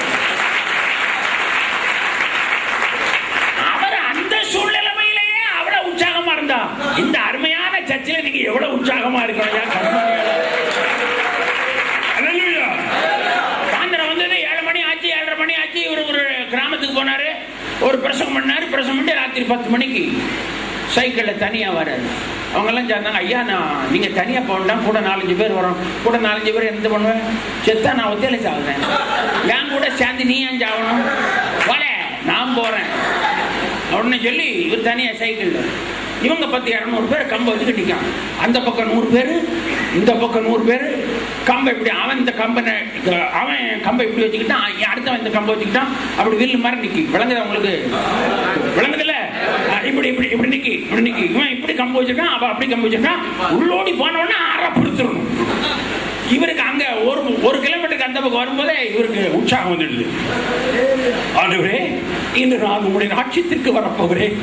அவர் அந்த சூழ்நிலைமையிலேயே அவ்வளவு உற்சாகமா இருந்தா இந்த அருமையான சர்ச்சில் நீங்க எவ்வளவு உற்சாகமா இருக்கணும் ஏன் கண்மணியால? Hallelujah. சாயந்தரம் வந்தது ஏழு மணி ஆச்சு ஏழரை மணி ஆச்சு இவர் ஒரு கிராமத்துக்கு போனாரு ஒரு பிரசங்கம் பண்ணாரு பிரசங்கம் பண்ணி ராத்திரி பத்து மணிக்கு சைக்கிளில் தனியாக வராரு அவங்கெல்லாம் சேர்ந்தாங்க ஐயா நான் நீங்கள் தனியாக போகலாம் கூட நாலஞ்சு பேர் வரோம் கூட நாலஞ்சு பேர் என்ன பண்ணுவேன் செத்தா நான் ஒத்தையில சாகுறேன் என் கூட சேர்ந்து நீ ஏன் சாகணும் வர நான் போகிறேன் உடனே சொல்லி இவர் தனியாக சைக்கிளில் இவங்க பத்து இரநூறு பேர் கம்பை வச்சுக்கிட்டு நிற்கான் அந்த பக்கம் நூறு பேர் இந்த பக்கம் நூறு பேர் கம்பை இப்படி அவன் இந்த கம்பனை அவன் கம்பை இப்படி வச்சுக்கிட்டான் அவன் அடுத்தவன் இந்த கம்பை வச்சுக்கிட்டான் அப்படி வில்லு மாதிரி நிக்கி விளங்குதா உங்களுக்கு விளங்குதுல்ல அஹ் இப்படி இப்படி இப்படி நிக்கி இப்படி நிக்கி இவன் இப்படி கம்பு வச்சிருக்கான் அவன் அப்படி கம்பு வச்சிருக்கான் உள்ளோடி போனவொடனே அரை பிடிச்சிடணும் இவருக்கு அங்க ஒரு ஒரு கிலோமீட்டருக்கு அந்த பக்கம் வரும்போதே இவருக்கு உற்சாகம் வந்துடுது ஆண்டவரே இன்று நான் உங்களுடைய ராட்சியத்திற்கு வரப்போகிறேன்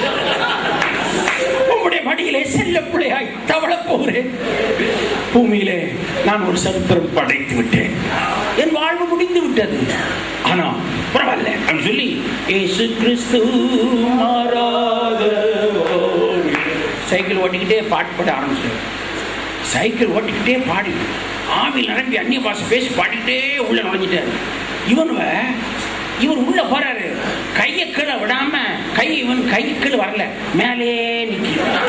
உம்முடைய மடியிலே செல்ல பிள்ளையாய் தவளப் போகிறேன் பூமியிலே நான் ஒரு சரித்திரம் படைத்து விட்டேன் என் வாழ்வு முடிந்து விட்டது ஆனா பரவாயில்ல அப்படின்னு சொல்லி ஏசு கிறிஸ்து மாறாதவர். சைக்கிள் ஓட்டிக்கிட்டே பாட்டு பாட ஆரம்பிச்சிட்டார் சைக்கிள் ஓட்டிக்கிட்டே பாடி ஆவில் நிரம்பி அந்நிய பாஷை பேசி பாடிக்கிட்டே உள்ள நுழைஞ்சிட்டாரு இவன் இவர் உள்ள போறாரு கையை கீழே விடாம கை இவன் கை கீழே வரல மேலே நிக்க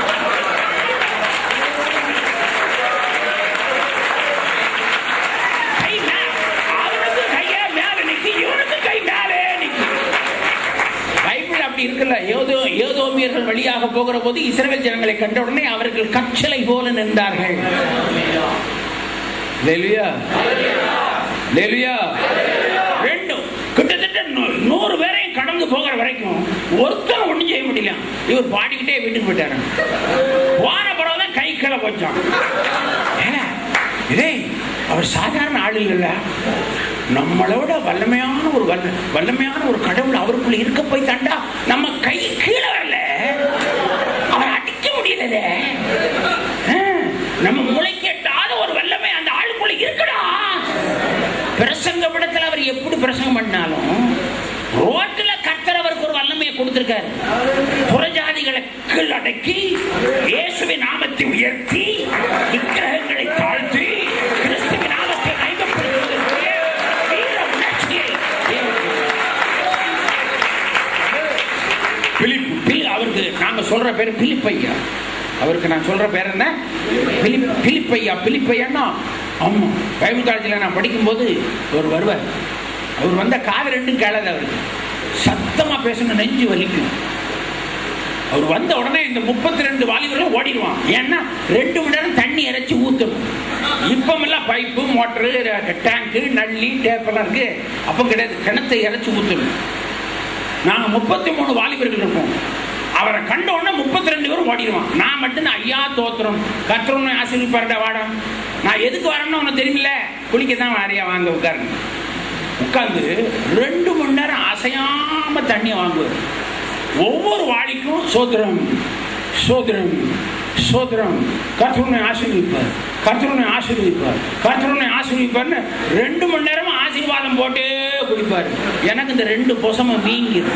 கை மே- அவனுக்கு கையை மேல நிக்கி இவனுக்கு கை மேலே நிக்கி பைபிள் அப்படி இருக்குல்ல ஏதோ ஏதோமியர்கள் வழியாக போகிற போது இஸ்ரவேல் ஜனங்களை கண்ட உடனே அவர்கள் கற்சலை போல நின்றார்கள் லேலுயா லேலுயா ரெண்டும் கிட்டத்தட்ட நூ- நூறு பேரையும் கடந்து போகிற வரைக்கும் ஒருத்தன் ஒண்ணும் செய்ய முடியல இவர் பாடிக்கிட்டே வீட்டுக்கு போயிட்டாரு போன பிறகுதான் கை கீழே போச்சான் ஏங்க, டேய், அவர் சாதாரண ஆள் இல்லைல்ல நம்மளோட வல்லமையான ஒரு வல்ல வல்லமையான ஒரு கடவுள் அவருக்குள்ள இருக்க போய் தாண்டா நம்ம கை கீழே வரல அவரை அடிக்க முடியல நம்ம முளைக்கு எட்டாத ஒரு வல்லமை அந்த ஆளுக்குள்ள இருக்குடா பிரசங்க படத்துல அவர் எப்படி பிரசங்கம் பண்ணாலும் ரோட்டில் கர்த்தர் அவருக்கு ஒரு வல்லமையை கொடுத்திருக்காரு புறஜாதிகளை கீழடக்கி இயேசுவின் நாமத்தை உயர்த்தி விக்கிரகங்களை தாழ்த்தி கிறிஸ்துவின் நாமத்தை மையப்படுத்துவதற்கு வீர உணர்ச்சியை தேவன் பிலிப் பிலி- அவருக்கு நாங்க சொல்ற பேர் பிலிப்பையா அவருக்கு நான் சொல்ற பேர் என்ன பிலிப் பிலிப்பையா பிலிப்பையான்னா ஆமா பைபிள் காலேஜில் நான் படிக்கும்போது ஒரு வருவார் அவர் வந்த காது ரெண்டும் கேளாது அவருக்கு சத்தமா பேசணும் நெஞ்சு வலிக்கும் அவர் வந்த உடனே இந்த முப்பத்தி ரெண்டு வாலிபர்களும் ஓடிடுவான் ஏன்னா ரெண்டு மணி நேரம் தண்ணி இறைச்சி ஊத்தணும் இப்பமெல்லாம் பைப்பு மோட்டரு டேங்கு நள்ளி டேப்பெல்லாம் இருக்கு அப்போ கிடையாது கிணத்தை இறைச்சி ஊத்தணும் நாங்க முப்பத்தி மூணு வாலிபர்கள் இருப்போம் அவரை கண்ட உடனே முப்பத்தி ரெண்டு பேரும் ஓடிடுவான் நான் மட்டும் நான் ஐயா தோத்துறோம் கத்துறோம்னு ஆசீர்வாடா வாடா நான் எதுக்கு வரேன்னு உனக்கு தெரியல குளிக்க தான் வாரியா வாங்க உட்காருங்க உட்கார்ந்து ரெண்டு மணி நேரம் அசையாம தண்ணி வாங்குவார் ஒவ்வொரு வாளிக்கும் சோத்திரம் சோத்திரம் சோத்திரம் கர்த்தருனை ஆசீர்விப்பார் கர்த்தருனை ஆசீர்விப்பார் கர்த்தருனை ஆசீர்விப்பார்னு ரெண்டு மணி நேரமா ஆசீர்வாதம் போட்டே குடிப்பார் எனக்கு இந்த ரெண்டு பொசமும் வீங்கிடும்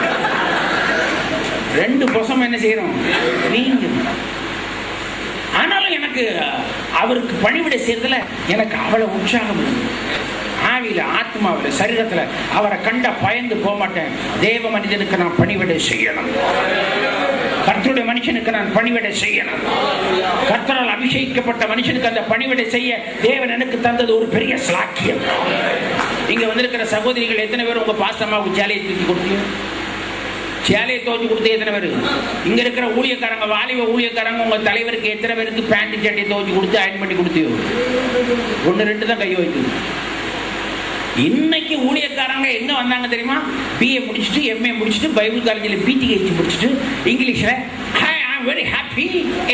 ரெண்டு பொசம் என்ன செய்யறோம் வீங்கிடும் ஆனாலும் எனக்கு அவருக்கு பணிவிடை செய்யறதுல எனக்கு அவ்வளவு உற்சாகம் இருக்கு ஆவியில ஆத்மாவில சரீரத்துல அவரை கண்ட பயந்து போக மாட்டேன் தேவ மனிதனுக்கு நான் பணிவிடை செய்யணும் கர்த்தருடைய மனுஷனுக்கு நான் பணிவிடை செய்யணும் கர்த்தரால் அபிஷேகிக்கப்பட்ட மனுஷனுக்கு அந்த பணிவிடை செய்ய தேவன் எனக்கு தந்தது ஒரு பெரிய சாக்கியம் இங்க வந்திருக்கிற சகோதரிகள் எத்தனை பேர் உங்க பாசமாவுக்கு சேலையை தூக்கி கொடுத்தீங்க சேலையை துவச்சு கொடுத்து எத்தனை பேர் இங்க இருக்கிற ஊழியக்காரங்க வாலிப ஊழியக்காரங்க உங்க தலைவருக்கு எத்தனை பேருக்கு பேண்ட் சட்டையை துவச்சு கொடுத்து அயன் பண்ணி கொடுத்தியோ ஒன்று ரெண்டு தான் கை வைக்குது இன்னைக்கு ஊழியக்காரங்க எங்க வந்தாங்க தெரியுமா பிஏ முடிச்சுட்டு எம்ஏ முடிச்சுட்டு பைபிள் காலேஜில் பிடிஹெச் முடிச்சுட்டு இங்கிலீஷ்ல hi I am very happy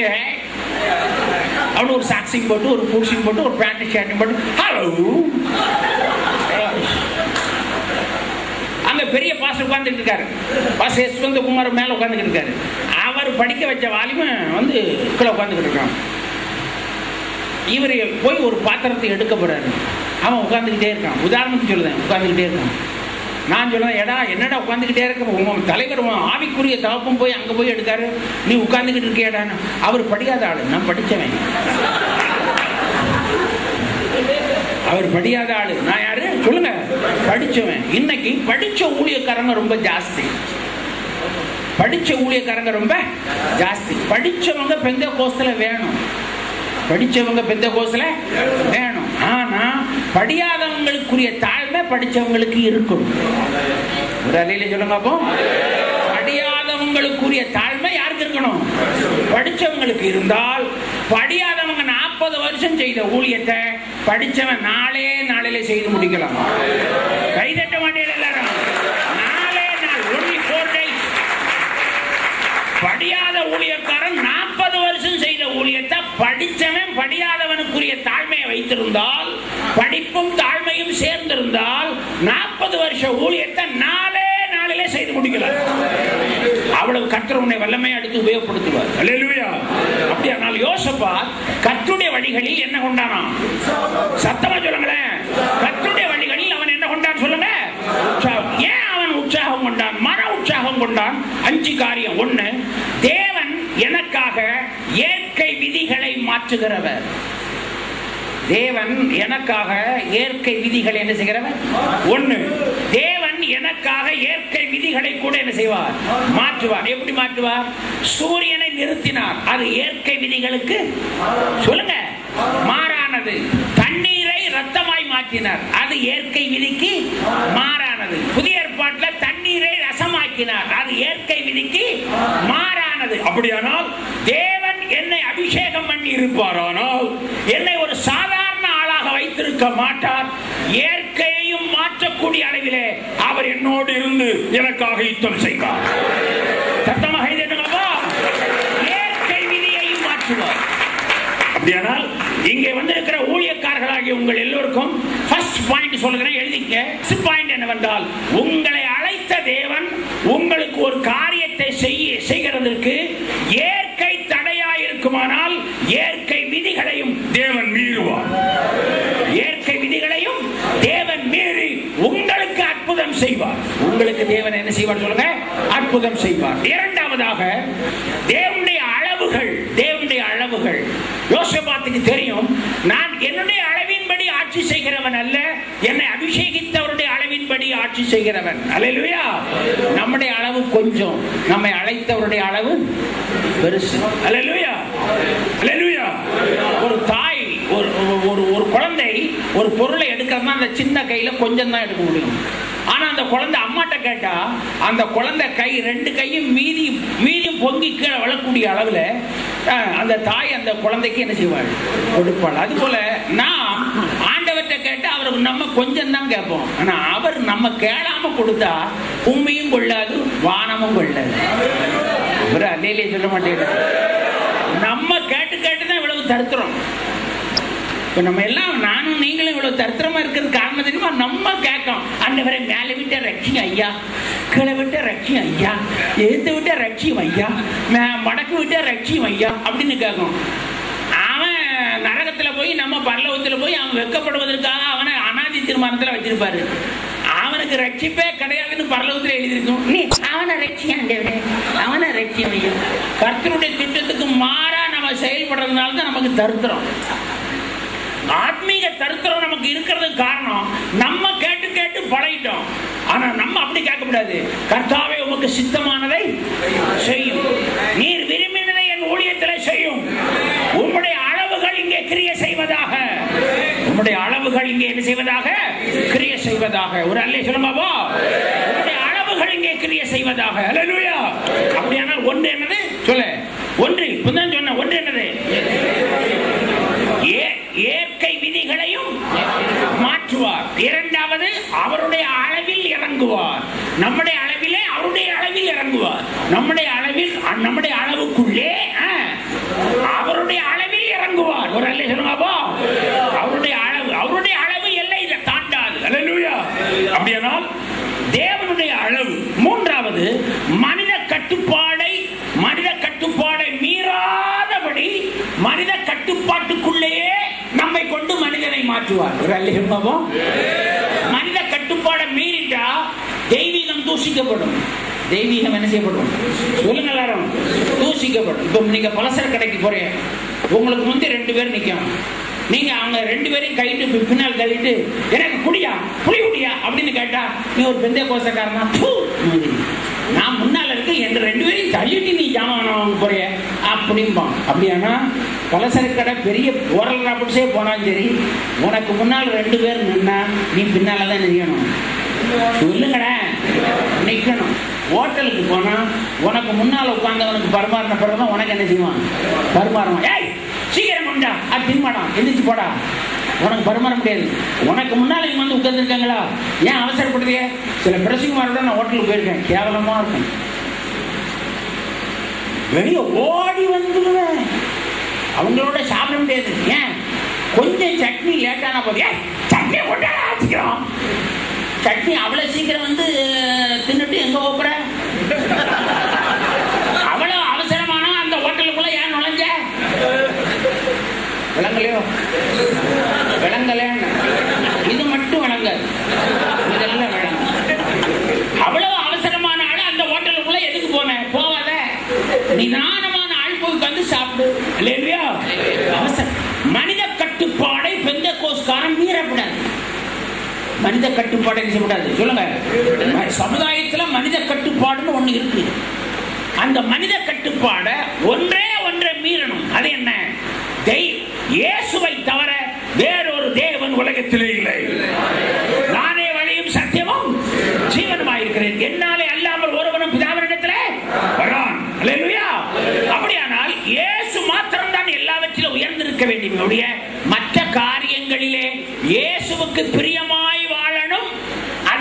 அவனு ஒரு சாக்ஸிங் போட்டு ஒரு பூசிங் போட்டு ஒரு பேண்ட் ஷர்ட்டையும் போட்டு ஹலோ அங்க பெரிய பாஸ்டர் உட்கார்ந்துட்டு இருக்காரு பாஸ்டர் யஸ்வந்த குமார் மேல உட்கார்ந்துட்டு இருக்காரு அவர் படிக்க வச்ச வாலிபன் வந்து கீழே உட்கார்ந்துட்டு இருக்கான் இவர் போய் ஒரு பாத்திரத்தை எடுக்க போறாரு அவன் உட்காந்துக்கிட்டே இருக்கான் உதாரணத்துக்கு சொல்லுதேன் உட்காந்துக்கிட்டே இருக்கான் நான் சொல்லுவேன் எடா என்னடா உட்காந்துக்கிட்டே இருக்க உன் தலைவர் உன் ஆவிக்குரிய தகப்பம் போய் அங்க போய் எடுக்காரு நீ உட்காந்துக்கிட்டு இருக்கியடான்னு அவர் படிக்காத ஆளு நான் படிச்சவன் அவர் படியாத ஆளு நான் யாரு சொல்லுங்க படிச்சவன் இன்னைக்கு படிச்ச ஊழியக்காரங்க ரொம்ப ஜாஸ்தி படிச்ச ஊழியக்காரங்க ரொம்ப ஜாஸ்தி படிச்சவங்க பெந்த கோஸ்துல வேணும் படிச்சவங்க பெந்த கோஸ்துல வேணும் ஆனா படியாதவங்களுக்குரிய தாழ்மை படிச்சவங்களுக்கு இருக்கணும் ஒரு அலையில சொல்லுங்க அப்போ படியாதவங்களுக்குரிய தாழ்மை யாருக்கு இருக்கணும் படிச்சவங்களுக்கு இருந்தால் படியாதவங்க நாற்பது வருஷம் செய்த ஊழியத்தை படிச்சவன் நாளே நாளில செய்து முடிக்கலாம் கைதட்ட மாட்டேன் எல்லாரும் நாளே நாள் ஒன்லி ஃபோர் டேஸ் படியாத ஊழியக்காரன் நாற்பது வருஷம் செய்த ஊழியத்தை படிச்சவன் படியாதவனுக்குரிய தாழ்மையை வைத்திருந்தால் படிப்பும் தாழ்மையும் சேர்ந்திருந்தால் நாற்பது வருஷ ஊழியத்தை நாளே நாளிலே செய்து முடிக்கலாம் அவ்வளவு கர்த்தர் உன்னை வல்லமை அடுத்து உபயோகப்படுத்துவார் அல்லேலூயா அப்படியானால் யோசப்பா கர்த்தருடைய வழிகளில் என்ன கொண்டானா சத்தமா சொல்லுங்களேன் கர்த்தருடைய வழிகளில் அவன் என்ன கொண்டான் சொல்லுங்க உற்சாகம். ஏன் அவன் உற்சாகம் கொண்டான் மன உற்சாகம் கொண்டான் அஞ்சு காரியம் ஒண்ணு தேவன் எனக்காக இயற்கை விதிகளை மாற்றுகிறவர் தேவன் எனக்காக இயற்கை விதிகளை என்ன செய்கிறவர் ஒண்ணு தேவன் எனக்காக இயற்கை விதிகளை கூட என்ன செய்வார் மாற்றுவார் எப்படி மாற்றுவார் சூரியனை நிறுத்தினார் அது இயற்கை விதிகளுக்கு சொல்லுங்க மாறானது தண்ணீரை ரத்தமாய் மாற்றினார் அது இயற்கை விதிக்கு மாறானது புதிய ஏற்பாட்டில் தண்ணீரை ரசமாக்கினார் அது இயற்கை விதிக்கு மாறானது அப்படியானால் தேவன் என்னை அபிஷேகம் பண்ணி இருப்பாரானால் என்னை ஒரு சாதாரண ஆளாக வைத்திருக்க மாட்டார் இயற்கையையும் மாற்றக்கூடிய சொல்லக்கூடிய அளவிலே அவர் என்னோடு இருந்து எனக்காக யுத்தம் செய்வார் சத்தமாக இது என்னங்கப்பா? இயற்கை விதியையும் மாற்றுவார் அப்படியானால் இங்கே வந்திருக்கிற ஊழியக்காரர்களாகிய உங்கள் எல்லோருக்கும் ஃபர்ஸ்ட் பாயிண்ட் சொல்லுகிறேன் எழுதிக்க ஃபர்ஸ்ட் பாயிண்ட் என்னவென்றால் உங்களை அழைத்த தேவன் உங்களுக்கு ஒரு காரியத்தை செய்ய செய்கிறதற்கு இயற்கை தடையா இருக்குமானால் இயற்கை விதிகளையும் தேவன் மீறுவார் இயற்கை விதிகளையும் தேவன் மீறி உங்களுக்கு அற்புதம் செய்வார் உங்களுக்கு தேவன் என்ன செய்வார் சொல்லுங்க அற்புதம் செய்வார் இரண்டாவதாக தேவனுடைய அளவுகள் தேவனுடைய அளவுகள் யோசபாத்துக்கு தெரியும் நான் என்னுடைய அளவின்படி ஆட்சி செய்கிறவன் அல்ல என்னை அபிஷேகித்தவருடைய அளவின்படி ஆட்சி செய்கிறவன் அல்லேலூயா நம்முடைய அளவு கொஞ்சம் நம்மை அழைத்தவருடைய அளவு பெருசு அல்லேலூயா அல்லேலூயா ஒரு தாய் ஒரு ஒரு- ஒரு ஒரு குழந்தை ஒரு பொருளை எடுக்கிறதுனா அந்த சின்ன கையில கொஞ்சம் தான் எடுக்க முடியும் ஆனா அந்த குழந்தை அம்மாட்ட கேட்டா அந்த குழந்தை கை ரெண்டு கையும் மீதி மீதியும் பொங்கி கீழே விழக்கூடிய அளவுல அஹ், அந்த தாய் அந்த குழந்தைக்கு என்ன செய்வாள் கொடுப்பாள் அது போல நாம் ஆண்டவர்கிட்ட கேட்டா அவருக்கு நம்ம கொஞ்சம் தான் கேட்போம் ஆனா அவர் நம்ம கேளாம கொடுத்தா உண்மையும் கொள்ளாது வானமும் கொள்ளாது இவரு அல்லையிலே சொல்ல மாட்டேங்கிறார் நம்ம கேட்டு கேட்டு தான் இவ்வளவு தருத்துறோம் இப்ப நம்ம எல்லாம் நானும் நீங்களும் இவ்வளவு தரித்திரமா இருக்கிறது காரணம் தெரியுமா நம்ம கேட்கோம் அண்டவரை மேலே விட்ட ரட்சி ஐயா கீழே விட்ட ரட்சி ஐயா எழுத்து விட்ட ரட்சியம் ஐயா மே- வடக்கு விட்ட ரட்சியம் ஐயா அப்படின்னு கேட்கும் அவன் நரகத்துல போய் நம்ம பரலோகத்துல போய் அவன் வெட்கப்படுவதற்காக அவனை அனாதி தீர்மானத்துல வச்சிருப்பாரு அவனுக்கு ரட்சிப்பே கிடையாதுன்னு பரலோகத்துல எழுதியிருக்கும் நீ அவனை ரட்சியாண்டவரே அவனை ரட்சியம் ஐயா கர்த்தருடைய திட்டத்துக்கு மாறா நம்ம செயல்படுறதுனால தான் நமக்கு தருத்திரம் ஆத்மீக தருத்திரம் நமக்கு இருக்கிறதுக்கு காரணம் நம்ம கேட்டு கேட்டு பழகிட்டோம் ஆனா நம்ம அப்படி கேட்கக்கூடாது கர்த்தாவே உமக்கு சித்தமானதை செய்யும் நீர் விரும்பினதை என் ஊழியத்தில் செய்யும் உம்முடைய அளவுகள் இங்கே கிரிய செய்வதாக உம்முடைய அளவுகள் இங்கே என்ன செய்வதாக கிரிய செய்வதாக ஒரு அல்லே சொல்லுமாவோ உம்முடைய அளவுகள் இங்கே கிரிய செய்வதாக அல்லேலூயா அப்படியானால் ஒன்று என்னது சொல்லு ஒன்று இப்பதான் சொன்ன ஒன்று என்னது ஏ- இயற்கை விதிகளையும் மாற்றுவார் இரண்டாவது அவருடைய அளவில் இறங்குவார் நம்முடைய அளவிலே அவருடைய அளவில் இறங்குவார் நம்முடைய அளவில் அ- நம்முடைய அளவுக்குள்ளே ஆ, அவருடைய அளவில் இறங்குவார் ஒரு அல்ல சொல்லுங்கப்போ அவருடைய அளவு அவருடைய அளவு எல்லை தாண்டாது அல்லேலூயா அப்படியானால் தேவனுடைய அளவு மூன்றாவது மனித கட்டுப்பாடை மனித கட்டுப்பாடை மீறாதபடி மனித கட்டுப்பாட்டுக்குள்ளேயே நம்மை கொண்டு மனிதனை மாற்றுவார் ஒரு அல்லேலூயாவும் மனித கட்டுப்பாடை மீறிட்டா தெய்வீகம் தூஷிக்கப்படும் தெய்வீகம் என்ன செய்யப்படும் சொல்லுங்க எல்லாரும் தூஷிக்கப்படும் இப்போ நீங்க பலசர கடைக்கு போறீங்க உங்களுக்கு முந்தி ரெண்டு பேர் நிக்கும் நீங்க அவங்க ரெண்டு பேரையும் கைட்டு பி- பின்னால் தள்ளிட்டு எனக்கு குடியா புளி குடியா அப்படின்னு கேட்டா நீ ஒரு பெந்தைய கோசக்காரனா பூ நான் முன்னால இருக்க என் ரெண்டு பேரையும் தள்ளிட்டு நீ ஜாமான் வாங்க போறிய அப்படிம்பான் அப்படியானா பலசர கடை பெரிய ஓரல் ராபிட்ஸே போனாலும் சரி உனக்கு முன்னால் ரெண்டு பேர் நின்னா நீ பின்னால தான் நிற்கணும் சொல்லுங்களேன் நிக்கணும் ஹோட்டலுக்கு போனா உனக்கு முன்னால உட்கார்ந்தவனுக்கு பரிமாறின பிறகு உனக்கு என்ன செய்வான் பரிமாறுவான் ஏய் சீக்கிரம் கொண்டா அது தின்மாடா எந்திரிச்சு போடா உனக்கு பரிமாற முடியாது உனக்கு முன்னால இவங்க வந்து உட்கார்ந்துருக்காங்களா ஏன் அவசரப்படுறிய சில பிரசிகுமாரோட நான் ஹோட்டலுக்கு போயிருக்கேன் கேவலமா இருக்கும் வெளியே ஓடி வந்துடுவேன் அவங்களோட சாப்பிட முடியாது ஏன் கொஞ்சம் சட்னி லேட்டான போது ஏய், சட்னி கொண்டா ஆச்சுக்கிறோம் சட்னி அவ்வளவு சீக்கிரம் வந்து தின்னுட்டு எங்க போற அவ்வளவு அவசரமான அந்த ஹோட்டலுக்குள்ள ஏன் நுழைஞ்ச விளங்கலையோ விளங்கலன்னு இது மட்டும் விளங்காது இதெல்லாம் விளங்கும் அவ்வளவு அவசரமான ஆளு அந்த ஹோட்டலுக்குள்ள எதுக்கு போன போவாத நிதானமான ஆள் போய் உட்கார்ந்து சாப்பிடு இல்லையா அவசரம் மனித கட்டுப்பாடை பெந்த கோஸ்காரன் மீறக்கூடாது மனித கட்டுப்பாடு என்ன செய்யக்கூடாது சொல்லுங்க ம- சமுதாயத்துல மனித கட்டுப்பாடுன்னு ஒண்ணு இருக்கு அந்த மனித கட்டுப்பாட ஒன்றே ஒன்றை மீறணும் அது என்ன தெய் இயேசுவை தவிர வேறொரு தேவன் உலகத்திலே இல்லை நானே வழியும் சத்தியமும் ஜீவனுமாயிருக்கிறேன் என்னாலே அல்லாமல் ஒருவனும் பிதாவினிடத்திலே வரான் அல்லேலூயா அப்படியானால் இயேசு மாத்திரம்தான் எல்லாவற்றிலும் உயர்ந்திருக்க வேண்டும் ஒழிய மற்ற காரியங்களிலே இயேசுவுக்கு பிரியமாய் வாழணும்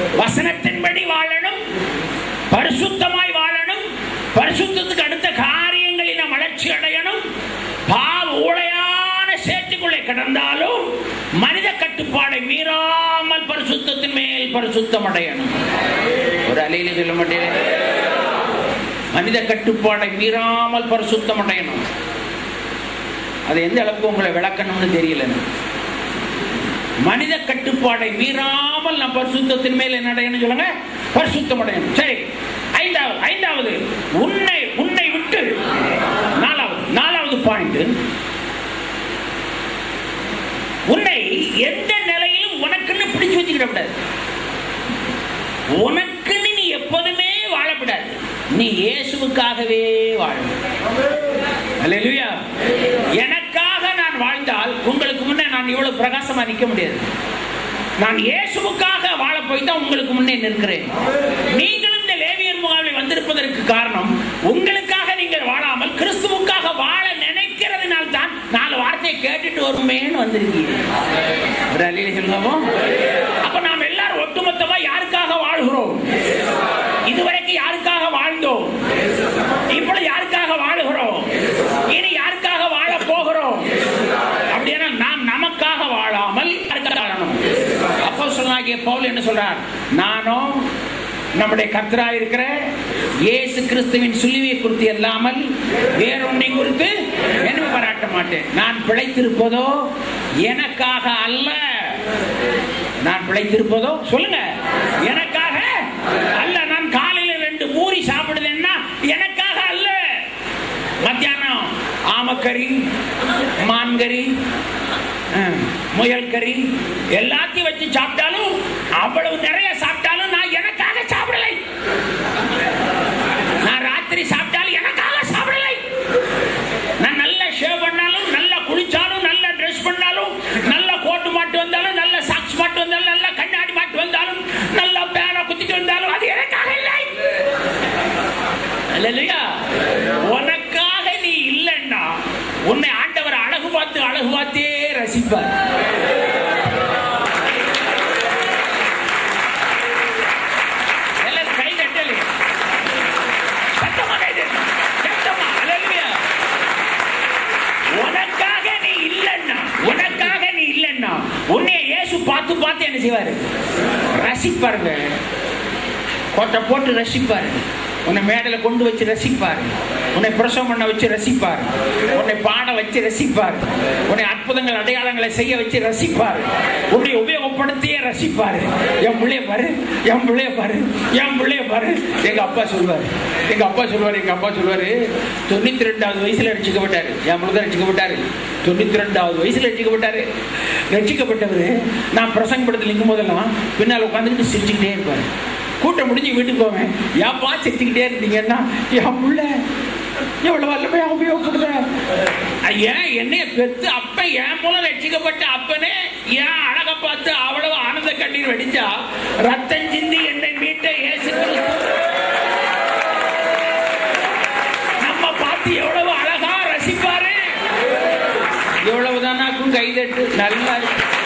வசனத்தின்படி வாழணும் பரிசுத்தமாய் வாழணும் பரிசுத்தத்துக்கு அடுத்த காரியங்களில் நாம் வளர்ச்சி அடையணும் பாவ ஊழையான சேற்றுக்குள்ளே கிடந்தாலும் மனித கட்டுப்பாடை மீறாமல் பரிசுத்தத்தின் மேல் பரிசுத்தம் அடையணும் ஒரு அலையில சொல்ல மாட்டேன் மனித கட்டுப்பாடை மீறாமல் பரிசுத்தம் அடையணும் அது எந்த அளவுக்கு உங்களை விளக்கணும்னு தெரியல எனக்கு. மனித கட்டுப்பாடை மீறாமல் நம் பரிசுத்தத்தின் மேல் என்ன அடையணும் சொல்லுங்க பரிசுத்தம் அடையணும் சரி ஐந்தாவது ஐந்தாவது உன்னை உன்னை விட்டு நாலாவது நாலாவது பாயிண்ட் உன்னை எந்த நிலையிலும் உனக்குன்னு பிடிச்சு வச்சுக்கிட கூடாது உனக்குன்னு நீ எப்போதுமே வாழக்கூடாது நீ இயேசுவுக்காகவே வாழணும் அல்லேலூயா எனக்காக நான் வாழ்ந்தால் உங்களுக்கு முன்னே நான் இவ்வளவு பிரகாசமா நிற்க முடியாது நான் இயேசுவுக்காக வாழ போய் தான் உங்களுக்கு முன்னே நிற்கிறேன் நீங்களும் இந்த லேவியர் முகாமில் வந்திருப்பதற்கு காரணம் உங்களுக்காக நீங்கள் வாழாமல் கிறிஸ்துவுக்காக வாழ நினைக்கிறதுனால் தான் நாலு வார்த்தையை கேட்டுட்டு வருமேன்னு வந்திருக்கீங்க ஒரு அல்லையில சொல்லுங்க அப்ப நாம் எல்லாரும் ஒட்டுமொத்தமா யாருக்காக வாழ்கிறோம் இதுவரைக்கும் யாருக்காக வாழ்ந்தோம் இப்பொழுது யாருக்காக வாழுகிறோம் இனி யாருக்காக வாழ போகிறோம் அப்படின்னா நாம் நமக்காக வாழாமல் யாருக்காக வாழணும் அப்போ சொல்லாகிய பவுல் என்ன சொல்றார் நானும் நம்முடைய கர்த்தரா இருக்கிற இயேசு கிறிஸ்துவின் சிலுவையை குறித்து அல்லாமல் வேறொன்றை குறித்து என்ன பாராட்ட மாட்டேன் நான் பிழைத்திருப்பதோ எனக்காக அல்ல நான் பிழைத்திருப்பதோ சொல்லுங்க எனக்காக அல்ல நான் காலையில ரெண்டு பூரி சாப்பிடுதேன்னா எனக்காக அல்ல மத்தியானம் ஆமக்கறி மான்கறி அஹ், முயல் கறி எல்லாத்தையும் வச்சு சாப்பிட்டாலும் அவ்வளவு நிறைய சாப்பிட்டாலும் நான் எனக்காக சாப்பிடலை நான் ராத்திரி சாப்பிட்டாலும் எனக்காக சாப்பிடலை நான் நல்ல ஷேவ் பண்ணாலும் நல்லா குளிச்சாலும் நல்ல ட்ரெஸ் பண்ணாலும் நல்ல கோட்டு மாட்டு வந்தாலும் நல்ல சாக்ஸ் மாட்டு வந்தாலும் நல்ல கண்ணாடி மாட்டு வந்தாலும் நல்ல பேனை குத்திட்டு வந்தாலும் அது எனக்காக இல்லை அல்லேலூயா உனக்காக நீ இல்லைன்னா உன்னை ஆண்டவர் அழகு பார்த்து அழகு பார்த்தே ரசிப்பார் எல்லாரும் கை தட்டலே சத்தமா கை தட்டு. சத்தமா அல்லேலூயா உனக்காக நீ இல்லைன்னா உனக்காக நீ இல்லைன்னா உன்னை இயேசு பார்த்து பார்த்து என்ன செய்வாரு ரசிப்பாருங்க கோட்டை போட்டு ரசிப்பாரு உன்னை மேடையில் கொண்டு வச்சு ரசிப்பார் உன்னை பிரசவம் பண்ண வச்சு ரசிப்பார் உன்னை பாட வச்சு ரசிப்பார் உன்னை அற்புதங்கள் அடையாளங்களை செய்ய வச்சு ரசிப்பார் உன்னை உபயோகப்படுத்தியே ரசிப்பார் என் பிள்ளைய பாரு என் பிள்ளைய பாரு என் பிள்ளைய பாரு எங்க அப்பா சொல்வார் எங்க அப்பா சொல்வார் எங்க அப்பா சொல்வாரு தொண்ணூத்தி ரெண்டாவது வயசுல ரசிக்கப்பட்டாரு என் முழுத ரசிக்கப்பட்டாரு தொண்ணூத்தி ரெண்டாவது வயசுல ரசிக்கப்பட்டாரு ரசிக்கப்பட்டவர் நான் பிரசங்கப்படத்தில் நிற்கும் போதெல்லாம் பின்னால் உட்காந்துக்கிட்டு சிரிச்சுக்கிட்டே இருப்பாரு கூட்டம் முடிஞ்சு வீட்டுக்கு போவேன் ஏன்பா சிரிச்சுக்கிட்டே இருந்தீங்கன்னா என் புள்ள எவ்வளவு வல்லமையா உபயோகப்படுற ஏன் என்னைய பெத்து அப்ப என் மூலம் ரட்சிக்கப்பட்ட அப்பனே ஏன் அழக பார்த்து அவ்வளவு ஆனந்த கண்ணீர் வெடிச்சா ரத்தம் சிந்தி என்னை மீட்ட இயேசு கிறிஸ்து நம்ம பார்த்து எவ்வளவு அழகா ரசிப்பாரு எவ்வளவுதானாக்கும் கைதட்டு நல்லா இருக்கு